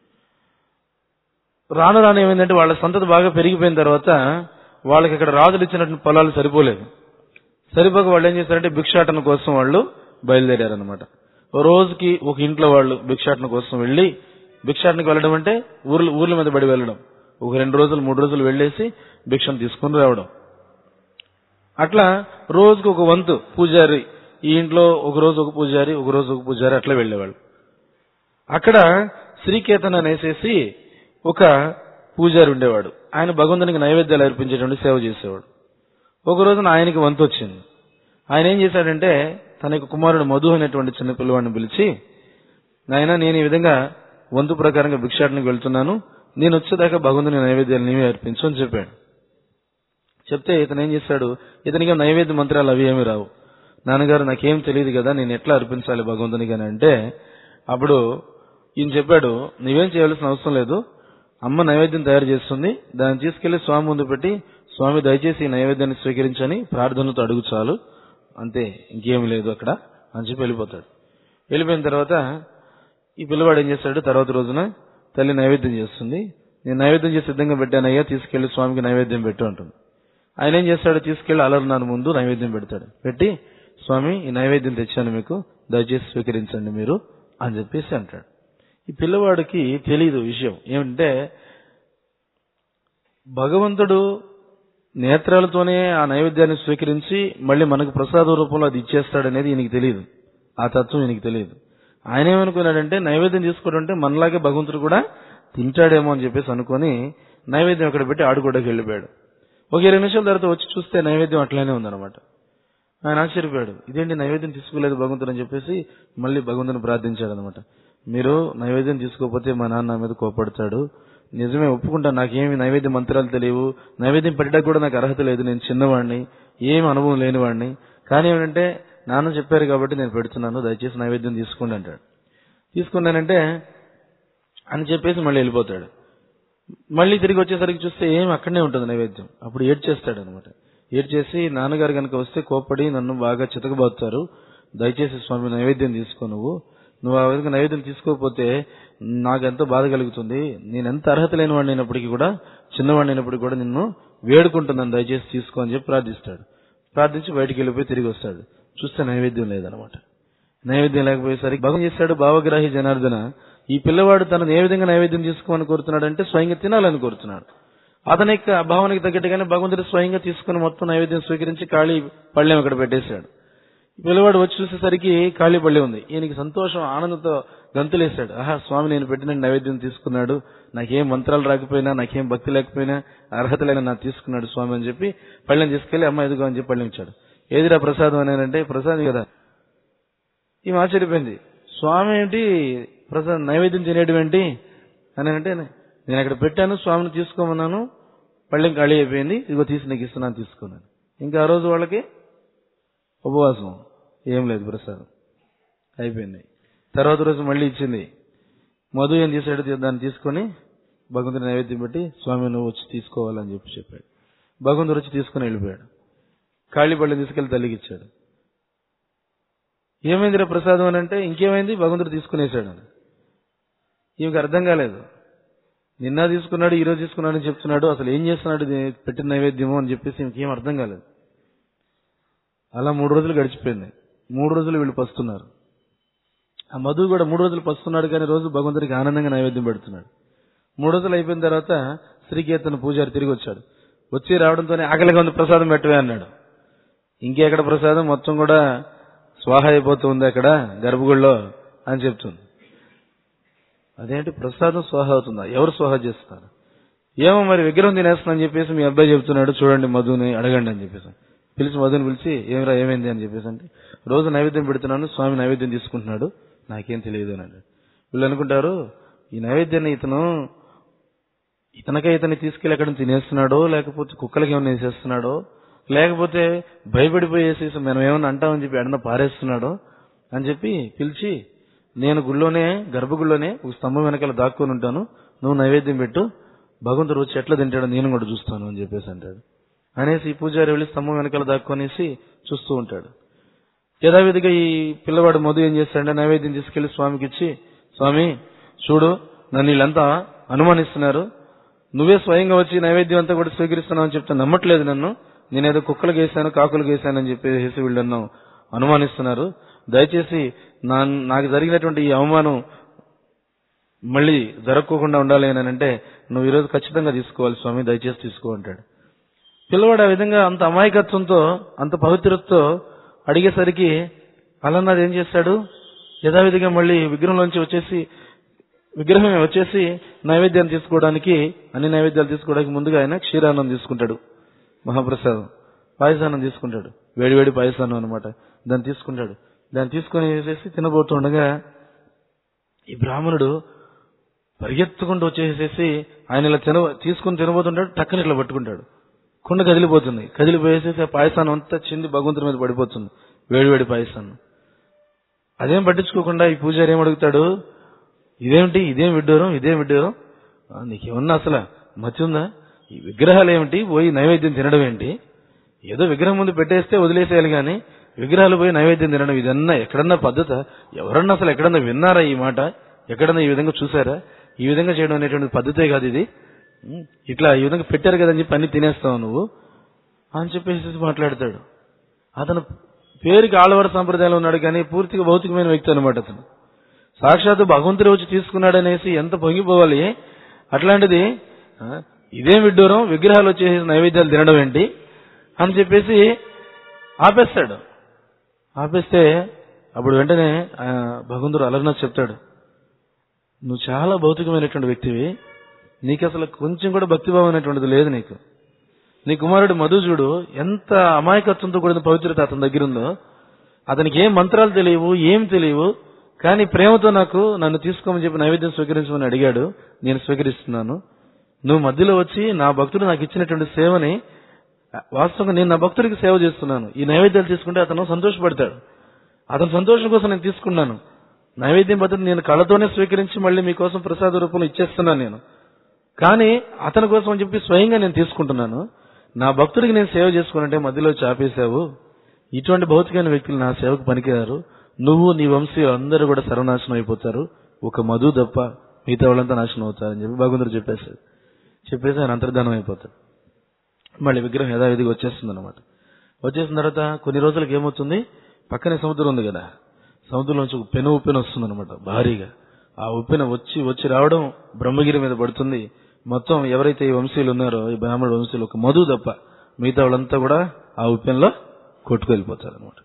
రాను రాను ఏమైందంటే వాళ్ళ సంతతి బాగా పెరిగిపోయిన తర్వాత వాళ్ళకి ఇక్కడ రాజులు ఇచ్చినటువంటి పొలాలు సరిపోలేదు సరిపోక వాళ్ళు ఏం చేశారంటే భిక్షాటన కోసం వాళ్ళు బయలుదేరారనమాట ఓ రోజుకి ఒక ఇంట్లో వాళ్ళు భిక్షాటన కోసం వెళ్ళి భిక్షాటనకి వెళ్ళడం అంటే ఊర్ల ఊర్ల మీద పడి వెళ్ళడం ఒక రెండు రోజులు మూడు రోజులు వెళ్ళేసి భిక్షను తీసుకుని రావడం అట్లా రోజుకి ఒక వంతు పూజారి ఈ ఇంట్లో ఒక రోజు ఒక పూజారి ఒక రోజు ఒక పూజారి అట్లా వెళ్ళేవాళ్ళు అక్కడ శ్రీకేతన్ అనేసేసి ఒక పూజారి ఉండేవాడు ఆయన భగవంతునికి నైవేద్యాలు అర్పించేటువంటి సేవ చేసేవాడు ఒక రోజున ఆయనకి వంతు వచ్చింది ఆయన ఏం చేశాడంటే తన యొక్క కుమారుడు మధు అనేటువంటి చిన్న పిల్లవాడిని పిలిచి నాయన నేను ఈ విధంగా వంతు ప్రకారంగా భిక్షాటనకి వెళ్తున్నాను నేను వచ్చేదాకా భగవంతుని నైవేద్యాలు నీవే అర్పించు అని చెప్పాడు చెప్తే ఇతను ఏం చేశాడు ఇతనికి నైవేద్య మంత్రాలు అవి ఏమి రావు నాన్నగారు నాకేం తెలియదు కదా నేను ఎట్లా అర్పించాలి భగవంతునికి అని అంటే అప్పుడు ఈయన చెప్పాడు నువ్వేం చేయాల్సిన అవసరం లేదు అమ్మ నైవేద్యం తయారు చేస్తుంది దాన్ని తీసుకెళ్లి స్వామి ముందు పెట్టి స్వామి దయచేసి ఈ నైవేద్యాన్ని స్వీకరించని ప్రార్థనతో అడుగు చాలు అంతే ఇంకేం లేదు అక్కడ అని చెప్పి వెళ్ళిపోతాడు వెళ్ళిపోయిన తర్వాత ఈ పిల్లవాడు ఏం చేస్తాడు తర్వాత రోజున తల్లి నైవేద్యం చేస్తుంది నేను నైవేద్యం చేసి సిద్ధంగా పెట్టానయ్యా తీసుకెళ్లి స్వామికి నైవేద్యం పెట్టు అంటుంది ఆయన ఏం చేస్తాడు తీసుకెళ్లి అలర్నాథ్ ముందు నైవేద్యం పెడతాడు పెట్టి స్వామి ఈ నైవేద్యం తెచ్చాను మీకు దయచేసి స్వీకరించండి మీరు అని చెప్పేసి అంటాడు ఈ పిల్లవాడికి తెలియదు విషయం ఏమంటే భగవంతుడు నేత్రాలతోనే ఆ నైవేద్యాన్ని స్వీకరించి మళ్ళీ మనకు ప్రసాద రూపంలో అది ఇచ్చేస్తాడనేది ఈయనకి తెలియదు ఆ తత్వం ఈయనకి తెలియదు ఆయన ఏమనుకున్నాడంటే నైవేద్యం తీసుకోవడం అంటే మనలాగే భగవంతుడు కూడా తింటాడేమో అని చెప్పేసి అనుకొని నైవేద్యం అక్కడ పెట్టి ఆడుకోవడానికి వెళ్ళిపోయాడు ఒక ఇరవై నిమిషాల తర్వాత వచ్చి చూస్తే నైవేద్యం అట్లానే ఉందన్నమాట ఆయన ఆశ్చర్యపోయాడు ఇదేంటి నైవేద్యం తీసుకోలేదు భగవంతుడు అని చెప్పేసి మళ్ళీ భగవంతుని ప్రార్థించాడు అనమాట మీరు నైవేద్యం తీసుకోకపోతే మా నాన్న నా మీద కోపడతాడు నిజమే ఒప్పుకుంటాను నాకేమి నైవేద్య మంత్రాలు తెలియవు నైవేద్యం పెట్టడానికి కూడా నాకు అర్హత లేదు నేను చిన్నవాడిని ఏమి అనుభవం లేనివాడిని కానీ ఏమంటే నాన్న చెప్పారు కాబట్టి నేను పెడుతున్నాను దయచేసి నైవేద్యం తీసుకోండి అంటాడు తీసుకున్నానంటే అని చెప్పేసి మళ్ళీ వెళ్ళిపోతాడు మళ్ళీ తిరిగి వచ్చేసరికి చూస్తే ఏం అక్కడనే ఉంటుంది నైవేద్యం అప్పుడు ఏడ్ చేస్తాడు అనమాట ఏడ్ చేసి నాన్నగారు కనుక వస్తే కోప్పడి నన్ను బాగా చితకబోతారు దయచేసి స్వామి నైవేద్యం తీసుకో నువ్వు నువ్వు ఆ విధంగా నైవేద్యం తీసుకోకపోతే నాకు ఎంతో బాధ కలుగుతుంది నేను ఎంత అర్హత లేని వాడిని అయినప్పటికీ కూడా చిన్నవాడిని అయినప్పటికీ కూడా నిన్ను వేడుకుంటున్నాను దయచేసి తీసుకో అని చెప్పి ప్రార్థిస్తాడు ప్రార్థించి బయటికి వెళ్ళిపోయి తిరిగి వస్తాడు చూస్తే నైవేద్యం లేదనమాట నైవేద్యం లేకపోయేసరికి భగం చేశాడు భావగ్రాహి జనార్దన ఈ పిల్లవాడు తనను ఏ విధంగా నైవేద్యం తీసుకోమని కోరుతున్నాడు అంటే స్వయంగా తినాలని కోరుతున్నాడు అతని యొక్క భావనకి తగ్గట్టుగానే భగవంతుడు స్వయంగా తీసుకుని మొత్తం నైవేద్యం స్వీకరించి ఖాళీ పళ్ళెం అక్కడ పెట్టేశాడు ఈ పిల్లవాడు వచ్చి చూసేసరికి ఖాళీ పళ్ళె ఉంది ఈయనకి సంతోషం ఆనందంతో గంతులేశాడు ఆహా స్వామి నేను పెట్టిన నైవేద్యం తీసుకున్నాడు నాకేం మంత్రాలు రాకపోయినా నాకేం భక్తి లేకపోయినా అర్హత లేని నాకు తీసుకున్నాడు స్వామి అని చెప్పి పళ్ళెం తీసుకెళ్లి అమ్మ ఎదుగు అని చెప్పి పళ్ళెం ఇచ్చాడు ఏదిరా ప్రసాదం అని అంటే ప్రసాదం కదా ఈమె ఆశ్చర్యపోయింది స్వామి ఏంటి ప్రసాదం నైవేద్యం తినేయడం ఏంటి అని అంటే నేను అక్కడ పెట్టాను స్వామిని తీసుకోమన్నాను పళ్ళెం ఖాళీ అయిపోయింది ఇదిగో తీసి నీకు ఇస్తున్నాను తీసుకున్నాను ఇంకా ఆ రోజు వాళ్ళకి ఉపవాసం ఏం లేదు ప్రసాదం అయిపోయింది తర్వాత రోజు మళ్ళీ ఇచ్చింది మధు ఏం చేశాడు దాన్ని తీసుకొని భగవంతుడి నైవేద్యం పెట్టి స్వామి నువ్వు వచ్చి తీసుకోవాలని చెప్పి చెప్పాడు భగవంతుడు వచ్చి తీసుకుని వెళ్ళిపోయాడు ఖాళీ పళ్ళెం తీసుకెళ్లి తల్లికి ఇచ్చాడు ఏమైందిరా ప్రసాదం అని అంటే ఇంకేమైంది భగవంతుడు తీసుకునేశాడు అని ఈమెకి అర్థం కాలేదు నిన్న తీసుకున్నాడు ఈ రోజు తీసుకున్నాడు అని చెప్తున్నాడు అసలు ఏం చేస్తున్నాడు ఇది పెట్టిన నైవేద్యము అని చెప్పేసి ఇంకేం అర్థం కాలేదు అలా మూడు రోజులు గడిచిపోయింది మూడు రోజులు వీళ్ళు పస్తున్నారు ఆ మధు కూడా మూడు రోజులు పస్తున్నాడు కానీ రోజు భగవంతుడికి ఆనందంగా నైవేద్యం పెడుతున్నాడు మూడు రోజులు అయిపోయిన తర్వాత శ్రీకేతన పూజారి తిరిగి వచ్చాడు వచ్చి రావడంతోనే ఆకలిగా ఉంది ప్రసాదం పెట్టవే అన్నాడు ఇంకెక్కడ ప్రసాదం మొత్తం కూడా స్వాహ అయిపోతుంది అక్కడ గర్భగుడిలో అని చెప్తుంది అదేంటి ప్రసాదం స్వాహ అవుతుందా ఎవరు స్వాహ చేస్తారు ఏమో మరి విగ్రహం తినేస్తుందని చెప్పేసి మీ అబ్బాయి చెప్తున్నాడు చూడండి మధుని అడగండి అని చెప్పేసి పిలిచి మధుని పిలిచి ఏమిరా ఏమైంది అని చెప్పేసి అంటే రోజు నైవేద్యం పెడుతున్నాను స్వామి నైవేద్యం తీసుకుంటున్నాడు నాకేం తెలియదు అని అన్నాడు వీళ్ళు అనుకుంటారు ఈ నైవేద్యాన్ని ఇతను ఇతనకే ఇతన్ని తీసుకెళ్లి ఎక్కడ తినేస్తున్నాడో లేకపోతే కుక్కలకి ఏమైనా వేసేస్తున్నాడో లేకపోతే భయపడిపోయేసి మనం ఏమైనా అంటామని చెప్పి ఎడన పారేస్తున్నాడో అని చెప్పి పిలిచి నేను గుళ్ళోనే గర్భగుళ్ళోనే ఒక స్తంభం వెనకాల దాక్కొని ఉంటాను నువ్వు నైవేద్యం పెట్టు భగవంతుడు వచ్చి ఎట్లా తింటాడో నేను కూడా చూస్తాను అని చెప్పేసి అంటాడు అనేసి ఈ పూజారి వెళ్ళి స్తంభం వెనకాల దాక్కొనేసి చూస్తూ ఉంటాడు యథావిధిగా ఈ పిల్లవాడు మధు ఏం చేస్తాడంటే నైవేద్యం తీసుకెళ్లి స్వామికి ఇచ్చి స్వామి చూడు నన్ను వీళ్ళంతా అనుమానిస్తున్నారు నువ్వే స్వయంగా వచ్చి నైవేద్యం అంతా కూడా స్వీకరిస్తున్నావు అని చెప్తే నమ్మట్లేదు నన్ను నేనేదో కుక్కలకు వేసాను కాకులకు వేసాను అని చెప్పేసి వీళ్ళు నన్ను అనుమానిస్తున్నారు దయచేసి నా నాకు జరిగినటువంటి ఈ అవమానం మళ్ళీ జరగకోకుండా ఉండాలి అని అంటే నువ్వు ఈరోజు ఖచ్చితంగా తీసుకోవాలి స్వామి దయచేసి తీసుకో అంటాడు పిల్లవాడు ఆ విధంగా అంత అమాయకత్వంతో అంత పవిత్రతతో అడిగేసరికి అలన్నాడు ఏం చేశాడు యథావిధిగా మళ్ళీ విగ్రహంలోంచి వచ్చేసి విగ్రహం వచ్చేసి నైవేద్యాన్ని తీసుకోవడానికి అన్ని నైవేద్యాలు తీసుకోవడానికి ముందుగా ఆయన క్షీరాన్నం తీసుకుంటాడు మహాప్రసాదం పాయసాన్నం తీసుకుంటాడు వేడివేడి పాయసాన్నం అనమాట దాన్ని తీసుకుంటాడు దాన్ని తీసుకొని వేసేసి తినబోతుండగా ఈ బ్రాహ్మణుడు పరిగెత్తుకుంటూ వచ్చేసేసి ఆయన ఇలా తిన తీసుకుని తినబోతుంటాడు టక్కని ఇట్లా పట్టుకుంటాడు కుండ కదిలిపోతుంది కదిలిపోయేసేసి ఆ పాయసానం అంతా చింది భగవంతుడి మీద పడిపోతుంది వేడివేడి పాయసానం అదేం పట్టించుకోకుండా ఈ పూజారి ఏం అడుగుతాడు ఇదేమిటి ఇదేం విడ్డూరం ఇదేం విడ్డూరం ఆ, నీకేమన్నా అసలు మతి ఉందా ఈ విగ్రహాలు ఏమిటి పోయి నైవేద్యం తినడం ఏంటి ఏదో విగ్రహం ముందు పెట్టేస్తే వదిలేసేయాలి కానీ విగ్రహాలు పోయి నైవేద్యం తినడం ఇదన్నా ఎక్కడన్నా పద్ధత ఎవరన్నా అసలు ఎక్కడన్నా విన్నారా ఈ మాట ఎక్కడన్నా ఈ విధంగా చూసారా ఈ విధంగా చేయడం అనేటువంటి పద్ధతే కాదు ఇది ఉం, ఇట్లా ఈ విధంగా పెట్టారు కదని చెప్పి అన్ని తినేస్తావు నువ్వు అని చెప్పేసి మాట్లాడతాడు అతను పేరుకి ఆళ్వార సంప్రదాయంలో ఉన్నాడు కానీ పూర్తిగా భౌతికమైన వ్యక్తి అనమాట అతను సాక్షాత్ భగవంతుడు వచ్చి తీసుకున్నాడనేసి ఎంత పొంగిపోవాలి అట్లాంటిది ఆ, ఇదేం విడ్డూరం విగ్రహాలు వచ్చేసి నైవేద్యాలు తినడం ఏంటి అని చెప్పేసి ఆపేస్తాడు ఆపేస్తే అప్పుడు వెంటనే ఆ, భగవంతుడు అలర్నాథ్ చెప్తాడు నువ్వు చాలా భౌతికమైనటువంటి వ్యక్తివి నీకు అసలు కొంచెం కూడా భక్తిభావం అనేటువంటిది లేదు నీకు నీ కుమారుడు మధు చూడు ఎంత అమాయకత్వంతో కూడిన పవిత్రత అతని దగ్గర ఉందో అతనికి ఏం మంత్రాలు తెలియవు ఏం తెలియవు కానీ ప్రేమతో నాకు నన్ను తీసుకోమని చెప్పి నైవేద్యం స్వీకరించమని అడిగాడు నేను స్వీకరిస్తున్నాను నువ్వు మధ్యలో వచ్చి నా భక్తుడు నాకు ఇచ్చినటువంటి సేవని వాస్తవంగా నేను నా భక్తుడికి సేవ చేస్తున్నాను ఈ నైవేద్యాలు తీసుకుంటే అతను సంతోషపడతాడు అతని సంతోషం కోసం నేను తీసుకున్నాను నైవేద్యం పద్ధతి నేను కళ్ళతోనే స్వీకరించి మళ్ళీ మీకోసం ప్రసాద రూపంలో ఇచ్చేస్తున్నాను నేను కానీ అతని కోసం అని చెప్పి స్వయంగా నేను తీసుకుంటున్నాను నా భక్తుడికి నేను సేవ చేసుకున్నట్టే మధ్యలో చాపేశావు ఇటువంటి భౌతికమైన వ్యక్తులు నా సేవకు పనికిరారు నువ్వు నీ వంశీయులు అందరూ కూడా సర్వనాశనం అయిపోతారు ఒక మధు తప్ప మిగతా వాళ్ళంతా నాశనం అవుతారని చెప్పి భగవంతుడు చెప్పేశాడు చెప్పేసి ఆయన అంతర్ధానం అయిపోతాడు మళ్ళీ విగ్రహం యథావిధిగా వచ్చేస్తుంది అనమాట వచ్చేసిన తర్వాత కొన్ని రోజులకి ఏమవుతుంది పక్కనే సముద్రం ఉంది కదా సముద్రంలోంచి ఒక పెను ఉప్పెన వస్తుంది అనమాట భారీగా ఆ ఉప్పెన వచ్చి వచ్చి రావడం బ్రహ్మగిరి మీద పడుతుంది మొత్తం ఎవరైతే ఈ వంశీయులు ఉన్నారో ఈ బ్రాహ్మణ వంశీయులు ఒక మధు తప్ప మిగతా వాళ్ళంతా కూడా ఆ ఉప్పెనలో కొట్టుకెళ్ళిపోతారు అనమాట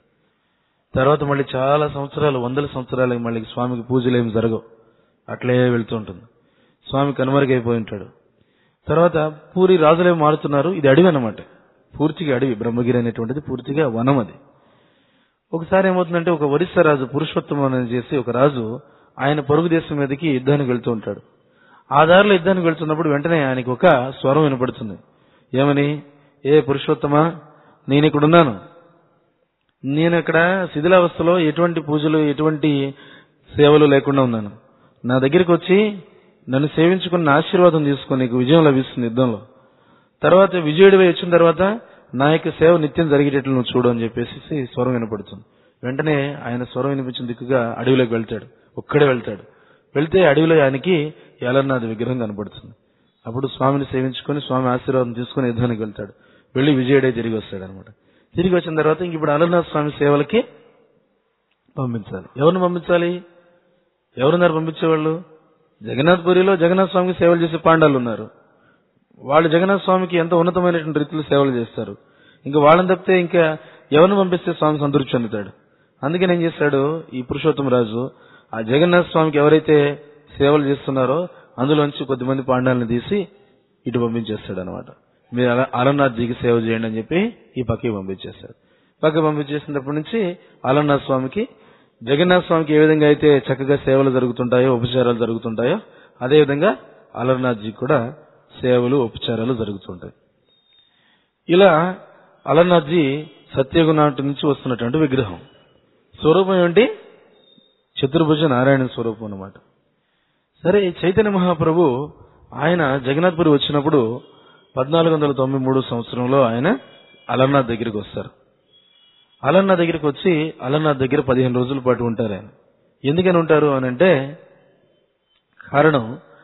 తర్వాత మళ్ళీ చాలా సంవత్సరాలు వందల సంవత్సరాలకి మళ్ళీ స్వామికి పూజలు ఏమి జరగవు అట్లే వెళ్తూ ఉంటుంది స్వామి కనుమరుగైపోయి ఉంటాడు తర్వాత పూరి రాజులే మారుతున్నారు ఇది అడవి అన్నమాట పూర్తిగా అడవి బ్రహ్మగిరి అనేటువంటిది పూర్తిగా వనం అది ఒకసారి ఏమవుతుందంటే ఒక ఒరిస్సా రాజు పురుషోత్తమం అని చేసి ఒక రాజు ఆయన పొరుగు దేశం మీదకి యుద్ధానికి వెళ్తూ ఉంటాడు ఆ దారిలో యుద్ధానికి వెళ్తున్నప్పుడు వెంటనే ఆయనకి ఒక స్వరం వినపడుతుంది ఏమని ఏ పురుషోత్తమా నేను ఇక్కడున్నాను నేను ఇక్కడ శిథిలావస్థలో ఎటువంటి పూజలు ఎటువంటి సేవలు లేకుండా ఉన్నాను నా దగ్గరికి వచ్చి నన్ను సేవించుకున్న ఆశీర్వాదం తీసుకొని నీకు విజయం లభిస్తుంది యుద్ధంలో తర్వాత విజయుడివై వచ్చిన తర్వాత నా యొక్క సేవ నిత్యం జరిగేటట్లు నువ్వు చూడు అని చెప్పేసి స్వరం వినపడుతుంది వెంటనే ఆయన స్వరం వినిపించిన దిక్కుగా అడవిలోకి వెళ్తాడు ఒక్కడే వెళ్తాడు వెళ్తే అడవిలో ఆయనకి ఏలన్నాథ్ విగ్రహం కనపడుతుంది అప్పుడు స్వామిని సేవించుకొని స్వామి ఆశీర్వాదం తీసుకుని యుద్ధానికి వెళ్తాడు వెళ్లి విజయుడే తిరిగి వస్తాడు అనమాట తిరిగి వచ్చిన తర్వాత ఇంక ఇప్పుడు అలర్నాథ్ స్వామి సేవలకి పంపించాలి ఎవరిని పంపించాలి ఎవరున్నారు పంపించేవాళ్ళు జగన్నాథ్ పురిలో జగన్నాథ్ స్వామికి సేవలు చేసే పాండాలు ఉన్నారు వాళ్ళు జగన్నాథ్ స్వామికి ఎంతో ఉన్నతమైనటువంటి రీతిలో సేవలు చేస్తారు ఇంకా వాళ్ళని తప్పితే ఇంకా ఎవరిని పంపిస్తే స్వామి సంతృప్తి చెందుతాడు అందుకని ఏం చేశాడు ఈ పురుషోత్తమ రాజు ఆ జగన్నాథ్ స్వామికి ఎవరైతే సేవలు చేస్తున్నారో అందులోంచి కొద్దిమంది పాండాలను తీసి ఇటు పంపించేస్తాడు అనమాట మీరు అల- అలర్నాథ్జీకి సేవ చేయండి అని చెప్పి ఈ పక్కకి పంపించేస్తాడు పక్కకి పంపించేసినప్పటి నుంచి అలర్నాథ్ స్వామికి జగన్నాథ్ స్వామికి ఏ విధంగా అయితే చక్కగా సేవలు జరుగుతుంటాయో ఉపచారాలు జరుగుతుంటాయో అదే విధంగా అలర్నాథ్జీకి కూడా సేవలు ఉపచారాలు జరుగుతుంటాయి ఇలా అలర్నాథ్జీ సత్యగుణాటి నుంచి వస్తున్నటువంటి విగ్రహం స్వరూపం ఏంటి చతుర్భుజ నారాయణ స్వరూపం అన్నమాట సరే ఈ చైతన్య మహాప్రభు ఆయన జగన్నాథ్పురి వచ్చినప్పుడు పద్నాలుగు వందల తొంభై మూడు సంవత్సరంలో ఆయన అలర్నాథ్ దగ్గరికి వస్తారు అలర్నాథ్ దగ్గరికి వచ్చి అలర్నాథ్ దగ్గర పదిహేను రోజుల పాటు ఉంటారు ఆయన ఎందుకని ఉంటారు అని అంటే కారణం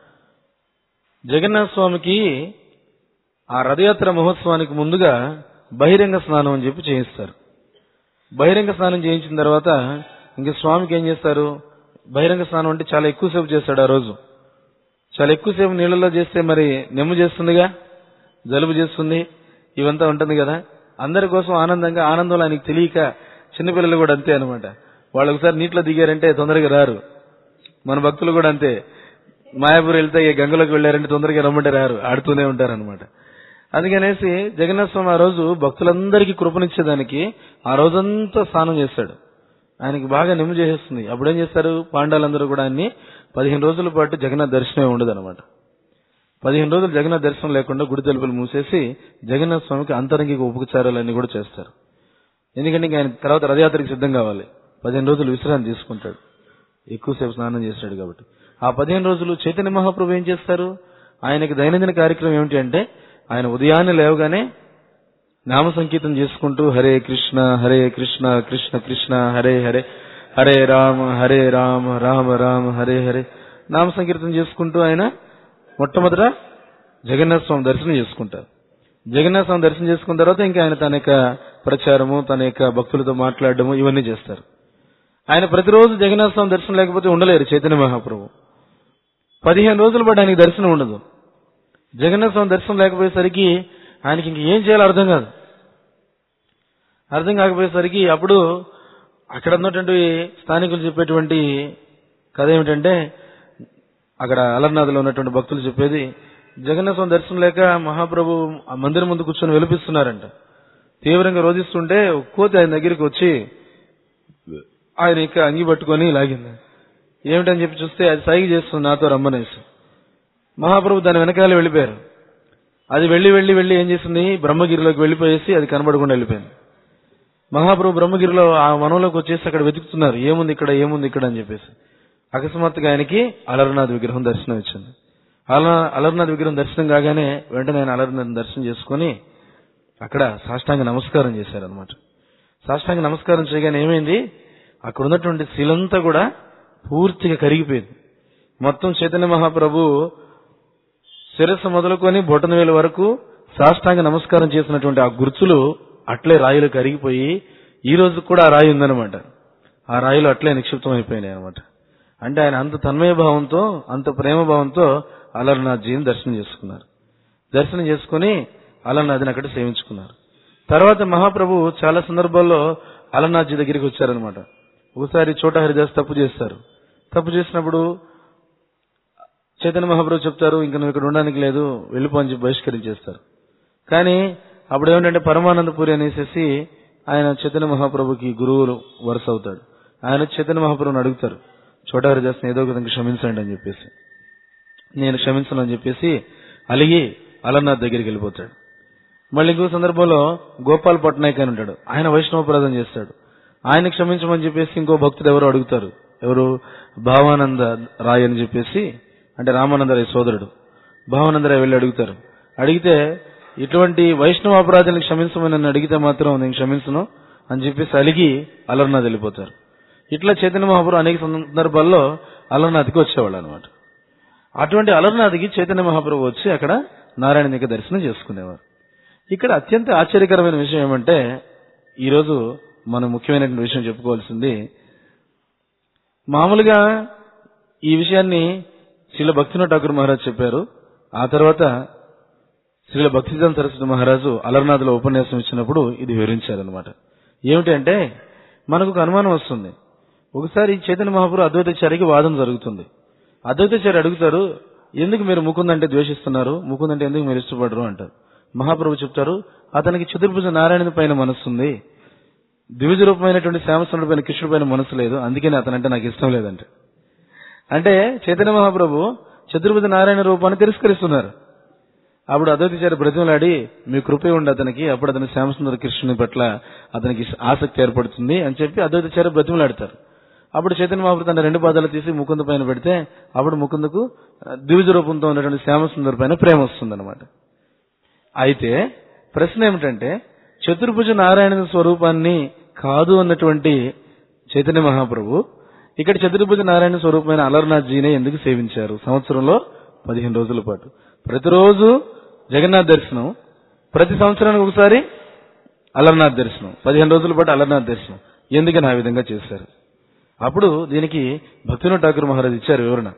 జగన్నాథ స్వామికి ఆ రథయాత్ర మహోత్సవానికి ముందుగా బహిరంగ స్నానం అని చెప్పి చేయిస్తారు బహిరంగ స్నానం చేయించిన తర్వాత ఇంక స్వామికి ఏం చేస్తారు బహిరంగ స్నానం అంటే చాలా ఎక్కువసేపు చేస్తాడు ఆ రోజు చాలా ఎక్కువసేపు నీళ్ళలో చేస్తే మరి నెమ్ము చేస్తుందిగా జలుబు చేస్తుంది ఇవంతా ఉంటుంది కదా అందరి కోసం ఆనందంగా ఆనందంలో ఆయనకి తెలియక చిన్నపిల్లలు కూడా అంతే అనమాట వాళ్ళు ఒకసారి నీటిలో దిగారంటే తొందరగా రారు మన భక్తులు కూడా అంతే మాయాపూర్ వెళ్తే ఈ గంగలోకి వెళ్ళారంటే తొందరగా రమ్మంటే రారు ఆడుతూనే ఉంటారు అనమాట అందుకనేసి జగన్నాథ స్వామి ఆ రోజు భక్తులందరికీ కృపనిచ్చేదానికి ఆ రోజంతా స్నానం చేస్తాడు ఆయనకి బాగా నిమ్ము చేసేస్తుంది అప్పుడేం చేస్తారు పాండాలందరూ కూడా ఆయన్ని పదిహేను రోజుల పాటు జగన్నాథ్ దర్శనమే ఉండదు అనమాట పదిహేను రోజులు జగన్నాథ్ దర్శనం లేకుండా గుడి తలుపులు మూసేసి జగన్నాథ స్వామికి అంతరంగిక ఉపచారాలన్నీ కూడా చేస్తారు ఎందుకంటే ఇంకా ఆయన తర్వాత రథయాత్రకి సిద్ధం కావాలి పదిహేను రోజులు విశ్రాంతి తీసుకుంటాడు ఎక్కువసేపు స్నానం చేస్తాడు కాబట్టి ఆ పదిహేను రోజులు చైతన్య మహాప్రభు ఏం చేస్తారు ఆయనకి దైనందిన కార్యక్రమం ఏమిటి అంటే ఆయన ఉదయాన్నే లేవగానే నామ సంకీర్తన చేసుకుంటూ హరే కృష్ణ హరే కృష్ణ కృష్ణ కృష్ణ హరే హరే హరే రామ హరే రామ రామ రామ హరే హరే నామ సంకీర్తన చేసుకుంటూ ఆయన మొట్టమొదట జగన్నాథ స్వామి దర్శనం చేసుకుంటారు జగన్నాథ స్వామి దర్శనం చేసుకున్న తర్వాత ఇంకా ఆయన తన యొక్క ప్రచారము తన యొక్క భక్తులతో మాట్లాడడము ఇవన్నీ చేస్తారు ఆయన ప్రతిరోజు జగన్నాథ స్వామి దర్శనం లేకపోతే ఉండలేరు చైతన్య మహాప్రభు పదిహేను రోజుల పాటు ఆయనకి దర్శనం ఉండదు జగన్నాథ స్వామి దర్శనం లేకపోయేసరికి ఆయనకి ఇంక ఏం చేయాలో అర్థం కాదు అర్థం కాకపోయేసరికి అప్పుడు అక్కడ ఉన్నటువంటి స్థానికులు చెప్పేటువంటి కథ ఏమిటంటే అక్కడ అలర్నాథ్లో ఉన్నటువంటి భక్తులు చెప్పేది జగన్నాథ స్వామి దర్శనం లేక మహాప్రభు ఆ మందిరం ముందు కూర్చొని విలపిస్తున్నారంట తీవ్రంగా రోధిస్తుంటే ఒక కోతి ఆయన దగ్గరికి వచ్చి ఆయన ఇక అంగి పట్టుకొని లాగింది ఏమిటని చెప్పి చూస్తే అది సైగ చేస్తుంది నాతో రమ్మనేసి మహాప్రభు దాని వెనకాల వెళ్ళిపోయారు అది వెళ్లి వెళ్లి వెళ్లి ఏం చేసింది బ్రహ్మగిరిలోకి వెళ్లిపోయేసి అది కనబడకుండా వెళ్ళిపోయింది మహాప్రభు బ్రహ్మగిరిలో ఆ వనంలోకి వచ్చేసి అక్కడ వెతుకుతున్నారు ఏముంది ఇక్కడ ఏముంది ఇక్కడ అని చెప్పేసి అకస్మాత్తుగా ఆయనకి అలర్నాథ్ విగ్రహం దర్శనం ఇచ్చింది అల అలర్నాథ్ విగ్రహం దర్శనం కాగానే వెంటనే ఆయన అలర్నాథ్ దర్శనం చేసుకుని అక్కడ సాష్టాంగ నమస్కారం చేశారనమాట సాష్టాంగ నమస్కారం చేయగానే ఏమైంది అక్కడ ఉన్నటువంటి శిలంతా కూడా పూర్తిగా కరిగిపోయింది మొత్తం చైతన్య మహాప్రభు శిరస్సు మొదలుకొని బొటనవేలు వరకు సాష్టాంగ నమస్కారం చేసినటువంటి ఆ గుర్తులు అట్లే రాయిలు కరిగిపోయి ఈ రోజు కూడా ఆ రాయి ఉందన్నమాట ఆ రాయిలు అట్లే నిక్షిప్తం అయిపోయినాయి అనమాట అంటే ఆయన అంత తన్మయ భావంతో అంత ప్రేమ భావంతో అలర్నాథ్జీని దర్శనం చేసుకున్నారు దర్శనం చేసుకుని అలర్నాథ్ని అక్కడ సేవించుకున్నారు తర్వాత మహాప్రభు చాలా సందర్భాల్లో అలర్నాథ్జీ దగ్గరికి వచ్చారనమాట ఒకసారి చోట హరిదాస్ తప్పు చేస్తారు తప్పు చేసినప్పుడు చైతన్య మహాప్రభు చెప్తారు ఇంకా నువ్వు ఇక్కడ ఉండడానికి లేదు వెళ్ళిపో అని చెప్పి బహిష్కరించేస్తారు కానీ అప్పుడు ఏమిటంటే పరమానందపురి అనేసి ఆయన చైతన్య మహాప్రభుకి గురువులు వరుస అవుతాడు ఆయన చైతన్య మహాప్రభుని అడుగుతారు చోట హరిదాస్ని ఏదో ఒక విధంగా క్షమించండి అని చెప్పేసి నేను క్షమించను అని చెప్పేసి అలిగి అలర్నాథ్ దగ్గరికి వెళ్ళిపోతాడు మళ్ళీ ఇంకో సందర్భంలో గోపాల్ పట్నాయక్ అని ఉంటాడు ఆయన వైష్ణవప్రాధం చేస్తాడు ఆయన క్షమించమని చెప్పేసి ఇంకో భక్తుడు ఎవరు అడుగుతారు ఎవరు భావానంద రాయ్ అని చెప్పేసి అంటే రామానంద రాయ్ సోదరుడు భావానంద రాయ్ వెళ్ళి అడుగుతారు అడిగితే ఇటువంటి వైష్ణవ అపరాధాలను క్షమించమని నన్ను అడిగితే మాత్రం నేను క్షమించను అని చెప్పేసి అలిగి అలర్నాథ్ వెళ్ళిపోతారు ఇట్లా చైతన్య మహాపురు అనేక సందర్భాల్లో అలర్నాథ్కి వచ్చేవాళ్ళు అనమాట అటువంటి అలర్నాథ్కి చైతన్య మహాప్రభు వచ్చి అక్కడ నారాయణ యొక్క దర్శనం చేసుకునేవారు ఇక్కడ అత్యంత ఆశ్చర్యకరమైన విషయం ఏమంటే ఈరోజు మనం ముఖ్యమైనటువంటి విషయం చెప్పుకోవాల్సింది మామూలుగా ఈ విషయాన్ని శ్రీల భక్తినాథ్ ఠాకూర్ మహారాజ్ చెప్పారు ఆ తర్వాత శ్రీల భక్తిదాన్ సరస్వతి మహారాజు అలర్నాథ్లో ఉపన్యాసం ఇచ్చినప్పుడు ఇది వివరించారనమాట ఏమిటి అంటే మనకు ఒక అనుమానం వస్తుంది ఒకసారి చైతన్య మహాపురు అద్వైతాచార్యకి వాదన జరుగుతుంది అద్వైతాచార్య అడుగుతారు ఎందుకు మీరు ముకుంద్ అంటే ద్వేషిస్తున్నారు ముకుంద్ అంటే ఎందుకు మీరు ఇష్టపడరు అంటారు మహాప్రభు చెప్తారు అతనికి చతుర్భుజ నారాయణ పైన మనస్సుంది ద్విజ రూపమైనటువంటి శ్యామసుండు పైన కృష్ణుడి పైన మనసు లేదు అందుకని అతనంటే నాకు ఇష్టం లేదంటే అంటే చైతన్య మహాప్రభు చతుర్భుజ నారాయణ రూపాన్ని తిరస్కరిస్తున్నారు అప్పుడు అద్వైతాచార్య బ్రతిమలాడి మీ కృపే ఉండి అతనికి అప్పుడు అతని శ్యామసుందర కృష్ణుని పట్ల అతనికి ఆసక్తి ఏర్పడుతుంది అని చెప్పి అద్వైతాచార్య బ్రతిమలాడతారు అప్పుడు చైతన్య మహాప్రభు తన రెండు పాదాలు తీసి ముకుంద పైన పెడితే అప్పుడు ముకుందకు ద్విజ రూపంతో ఉన్నటువంటి శ్యామసుందర్ పైన ప్రేమ వస్తుంది అయితే ప్రశ్న ఏమిటంటే చతుర్భుజ నారాయణ స్వరూపాన్ని కాదు అన్నటువంటి చైతన్య మహాప్రభు ఇక్కడ చతుర్భుజ నారాయణ స్వరూపమైన అలర్నాథ్ జీనే ఎందుకు సేవించారు సంవత్సరంలో పదిహేను రోజుల పాటు ప్రతిరోజు జగన్నాథ్ దర్శనం ప్రతి సంవత్సరానికి ఒకసారి అలర్నాథ్ దర్శనం పదిహేను రోజుల పాటు అలర్నాథ్ దర్శనం ఎందుకని ఆ విధంగా చేశారు అప్పుడు దీనికి భక్తినాథ్ ఠాకూర్ మహారాజ్ ఇచ్చారు వివరణ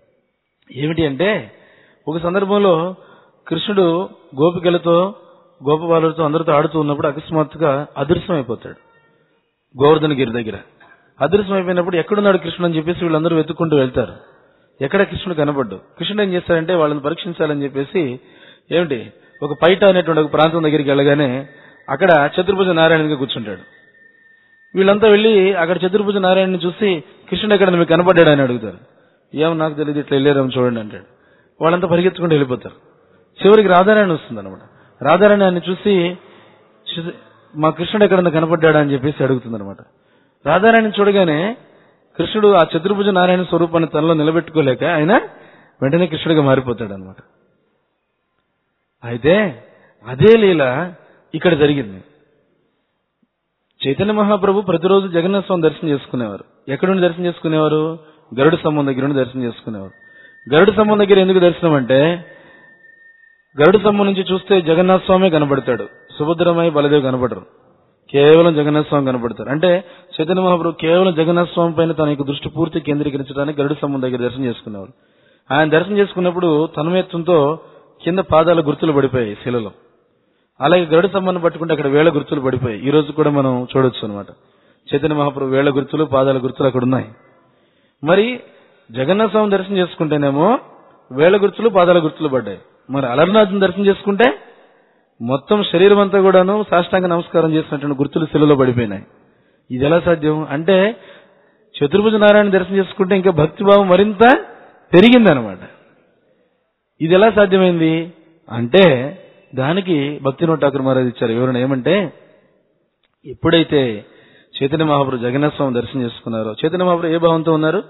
ఏమిటి అంటే ఒక సందర్భంలో కృష్ణుడు గోపికలతో గోపబాలులతో అందరితో ఆడుతూ ఉన్నప్పుడు అకస్మాత్తుగా అదృశ్యం అయిపోతాడు గోవర్ధన గిరి దగ్గర అదృశ్యం అయిపోయినప్పుడు ఎక్కడున్నాడు కృష్ణుడు అని చెప్పేసి వీళ్ళందరూ వెతుక్కుంటూ వెళ్తారు ఎక్కడ కృష్ణుడు కనపడ్డు కృష్ణుడు ఏం చేస్తాడంటే వాళ్ళని పరీక్షించాలని చెప్పేసి ఏమిటి ఒక పైట అనేటువంటి ఒక ప్రాంతం దగ్గరికి వెళ్ళగానే అక్కడ చతుర్భుజ నారాయణగా కూర్చుంటాడు వీళ్ళంతా వెళ్ళి అక్కడ చతుర్భుజ నారాయణని చూసి కృష్ణుడు ఎక్కడ మీకు కనపడ్డాడు అని అడుగుతారు ఏమో నాకు తెలియదు ఇట్లా వెళ్ళారేమో చూడండి అంటాడు వాళ్ళంతా పరిగెత్తుకుంటూ వెళ్ళిపోతారు చివరికి రాధారాయణ వస్తుంది అనమాట రాధారాణి ఆయన చూసి "శి- మా కృష్ణుడు ఎక్కడన్నా కనపడ్డాడా అని చెప్పేసి అడుగుతుంది అనమాట రాధారాణిని చూడగానే కృష్ణుడు ఆ చతుర్భుజ నారాయణ స్వరూపాన్ని తనలో నిలబెట్టుకోలేక ఆయన వెంటనే కృష్ణుడిగా మారిపోతాడు అనమాట అయితే అదే లీల ఇక్కడ జరిగింది చైతన్య మహాప్రభు ప్రతిరోజు జగన్నాథ స్వామి దర్శనం చేసుకునేవారు ఎక్కడి నుండి దర్శనం చేసుకునేవారు గరుడ స్తంభం దగ్గర నుండి దర్శనం చేసుకునేవారు గరుడ స్తంభం దగ్గర ఎందుకు దర్శనం అంటే గరుడ స్తంభం నుంచి చూస్తే జగన్నాథ స్వామి కనబడతాడు సుభద్రమై బలదేవ్ కనబడరు కేవలం జగన్నాథ స్వామి కనబడతారు అంటే చైతన్య మహాప్రభు కేవలం జగన్నాథ స్వామి పైన తన యొక్క దృష్టి పూర్తి కేంద్రీకరించడానికి గరుడ స్తంభం దగ్గర దర్శనం చేసుకునేవారు ఆయన దర్శనం చేసుకున్నప్పుడు తన్మయత్వంతో కింద పాదాల గుర్తులు పడిపోయాయి శిలలో అలాగే గరుడ స్తంభాన్ని పట్టుకుంటే అక్కడ వేళ గుర్తులు పడిపోయాయి ఈ రోజు కూడా మనం చూడొచ్చు అనమాట చైతన్య మహాప్రభు వేళ గుర్తులు పాదాల గుర్తులు అక్కడ ఉన్నాయి మరి జగన్నాథ స్వామి దర్శనం చేసుకుంటేనేమో వేళ గుర్తులు పాదాల గుర్తులు పడ్డాయి మరి అలర్నాథ్ని దర్శనం చేసుకుంటే మొత్తం శరీరం అంతా కూడాను సాష్టాంగ నమస్కారం చేసినటువంటి గుర్తులు శిలలో పడిపోయినాయి ఇది ఎలా సాధ్యం అంటే చతుర్భుజ నారాయణ దర్శనం చేసుకుంటే ఇంకా భక్తిభావం మరింత పెరిగిందనమాట ఇది ఎలా సాధ్యమైంది అంటే దానికి భక్తినోట్ ఠాకూర్ మహారాజ్ ఇచ్చారు వివరణ ఏమంటే ఎప్పుడైతే చైతన్య మహాప్రభు జగన్నాథ స్వామి దర్శనం చేసుకున్నారో చైతన్య మహాప్రభు ఏ భావంతో ఉన్నారు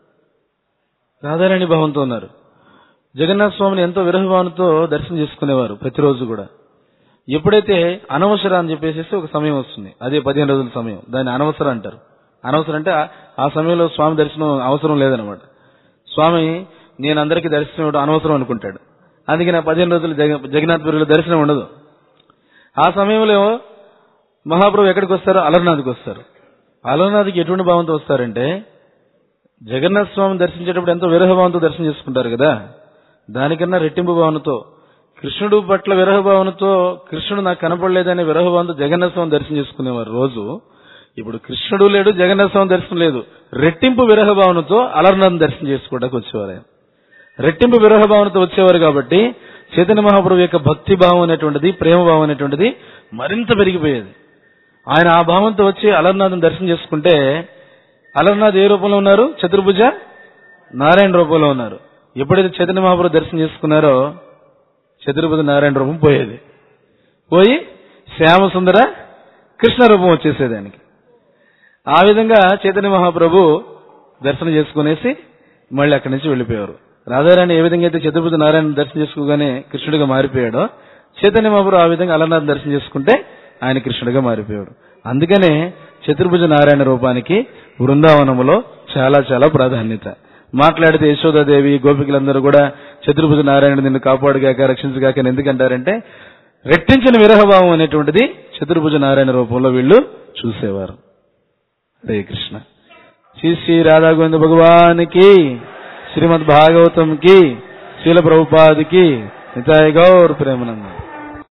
రాధారాణి భావంతో ఉన్నారు జగన్నాథ స్వామిని ఎంతో విరహ భావనతో దర్శనం చేసుకునేవారు ప్రతిరోజు కూడా ఎప్పుడైతే అనవసరం అని చెప్పేసి ఒక సమయం వస్తుంది అదే పదిహేను రోజుల సమయం దాన్ని అనవసరం అంటారు అనవసరం అంటే ఆ- ఆ సమయంలో స్వామి దర్శనం అవసరం లేదనమాట స్వామి నేను అందరికీ దర్శనం ఇవ్వడం అనవసరం అనుకుంటాడు అందుకే నా పదిహేను రోజులు జగ జగన్నాథపురిలో దర్శనం ఉండదు ఆ సమయంలో మహాప్రభు ఎక్కడికి వస్తారు అలర్నాథ్కి వస్తారు అలర్నాథ్కి ఎటువంటి భావంతో వస్తారంటే జగన్నాథ స్వామిని దర్శించేటప్పుడు ఎంతో విరహ భావంతో దర్శనం చేసుకుంటారు కదా దానికన్నా రెట్టింపు భావనతో కృష్ణుడు పట్ల విరహ భావనతో కృష్ణుడు నాకు కనపడలేదనే విరహ భావనతో జగన్నాథ స్వామి దర్శనం చేసుకునేవారు రోజు ఇప్పుడు కృష్ణుడు లేడు జగన్నాథ స్వామి దర్శనం లేదు రెట్టింపు విరహ భావనతో అలర్నాథ్ దర్శనం చేసుకోవడానికి వచ్చేవారు ఆయన రెట్టింపు విరహ భావనతో వచ్చేవారు కాబట్టి చైతన్య మహాప్రభు యొక్క భక్తి భావం అనేటువంటిది ప్రేమ భావం అనేటువంటిది మరింత పెరిగిపోయేది ఆయన ఆ భావంతో వచ్చి అలర్నాథ్ని దర్శనం చేసుకుంటే అలర్నాథ్ ఏ రూపంలో ఉన్నారు చతుర్భుజ నారాయణ రూపంలో ఉన్నారు ఎప్పుడైతే చైతన్య మహాప్రభు దర్శనం చేసుకున్నారో చతుర్పతి నారాయణ రూపం పోయేది పోయి శ్యామసుందర కృష్ణ రూపం వచ్చేసేది ఆయనకి ఆ విధంగా చైతన్య మహాప్రభు దర్శనం చేసుకునేసి మళ్ళీ అక్కడి నుంచి వెళ్ళిపోయారు రాధారాణి ఏ విధంగా అయితే చతుర్పతి నారాయణ దర్శనం చేసుకోగానే కృష్ణుడిగా మారిపోయాడో చైతన్య మహాప్రభు ఆ విధంగా అలనాథ్ దర్శనం చేసుకుంటే ఆయన కృష్ణుడిగా మారిపోయాడు అందుకనే చతుర్భుజ నారాయణ రూపానికి బృందావనములో చాలా చాలా ప్రాధాన్యత మాట్లాడితే యశోదాదేవి గోపికలందరూ కూడా చతుర్భుజ నారాయణ నిన్ను కాపాడుగాక రక్షించగాక అని ఎందుకంటారంటే రెట్టించిన విరహభావం అనేటువంటిది చతుర్భుజ నారాయణ రూపంలో వీళ్ళు చూసేవారు హరే కృష్ణ శ్రీ శ్రీ రాధా గోవింద భగవానికి శ్రీమద్ భాగవతం కి శీల ప్రభుపాదికి నితాయి గౌర్ ప్రేమనంద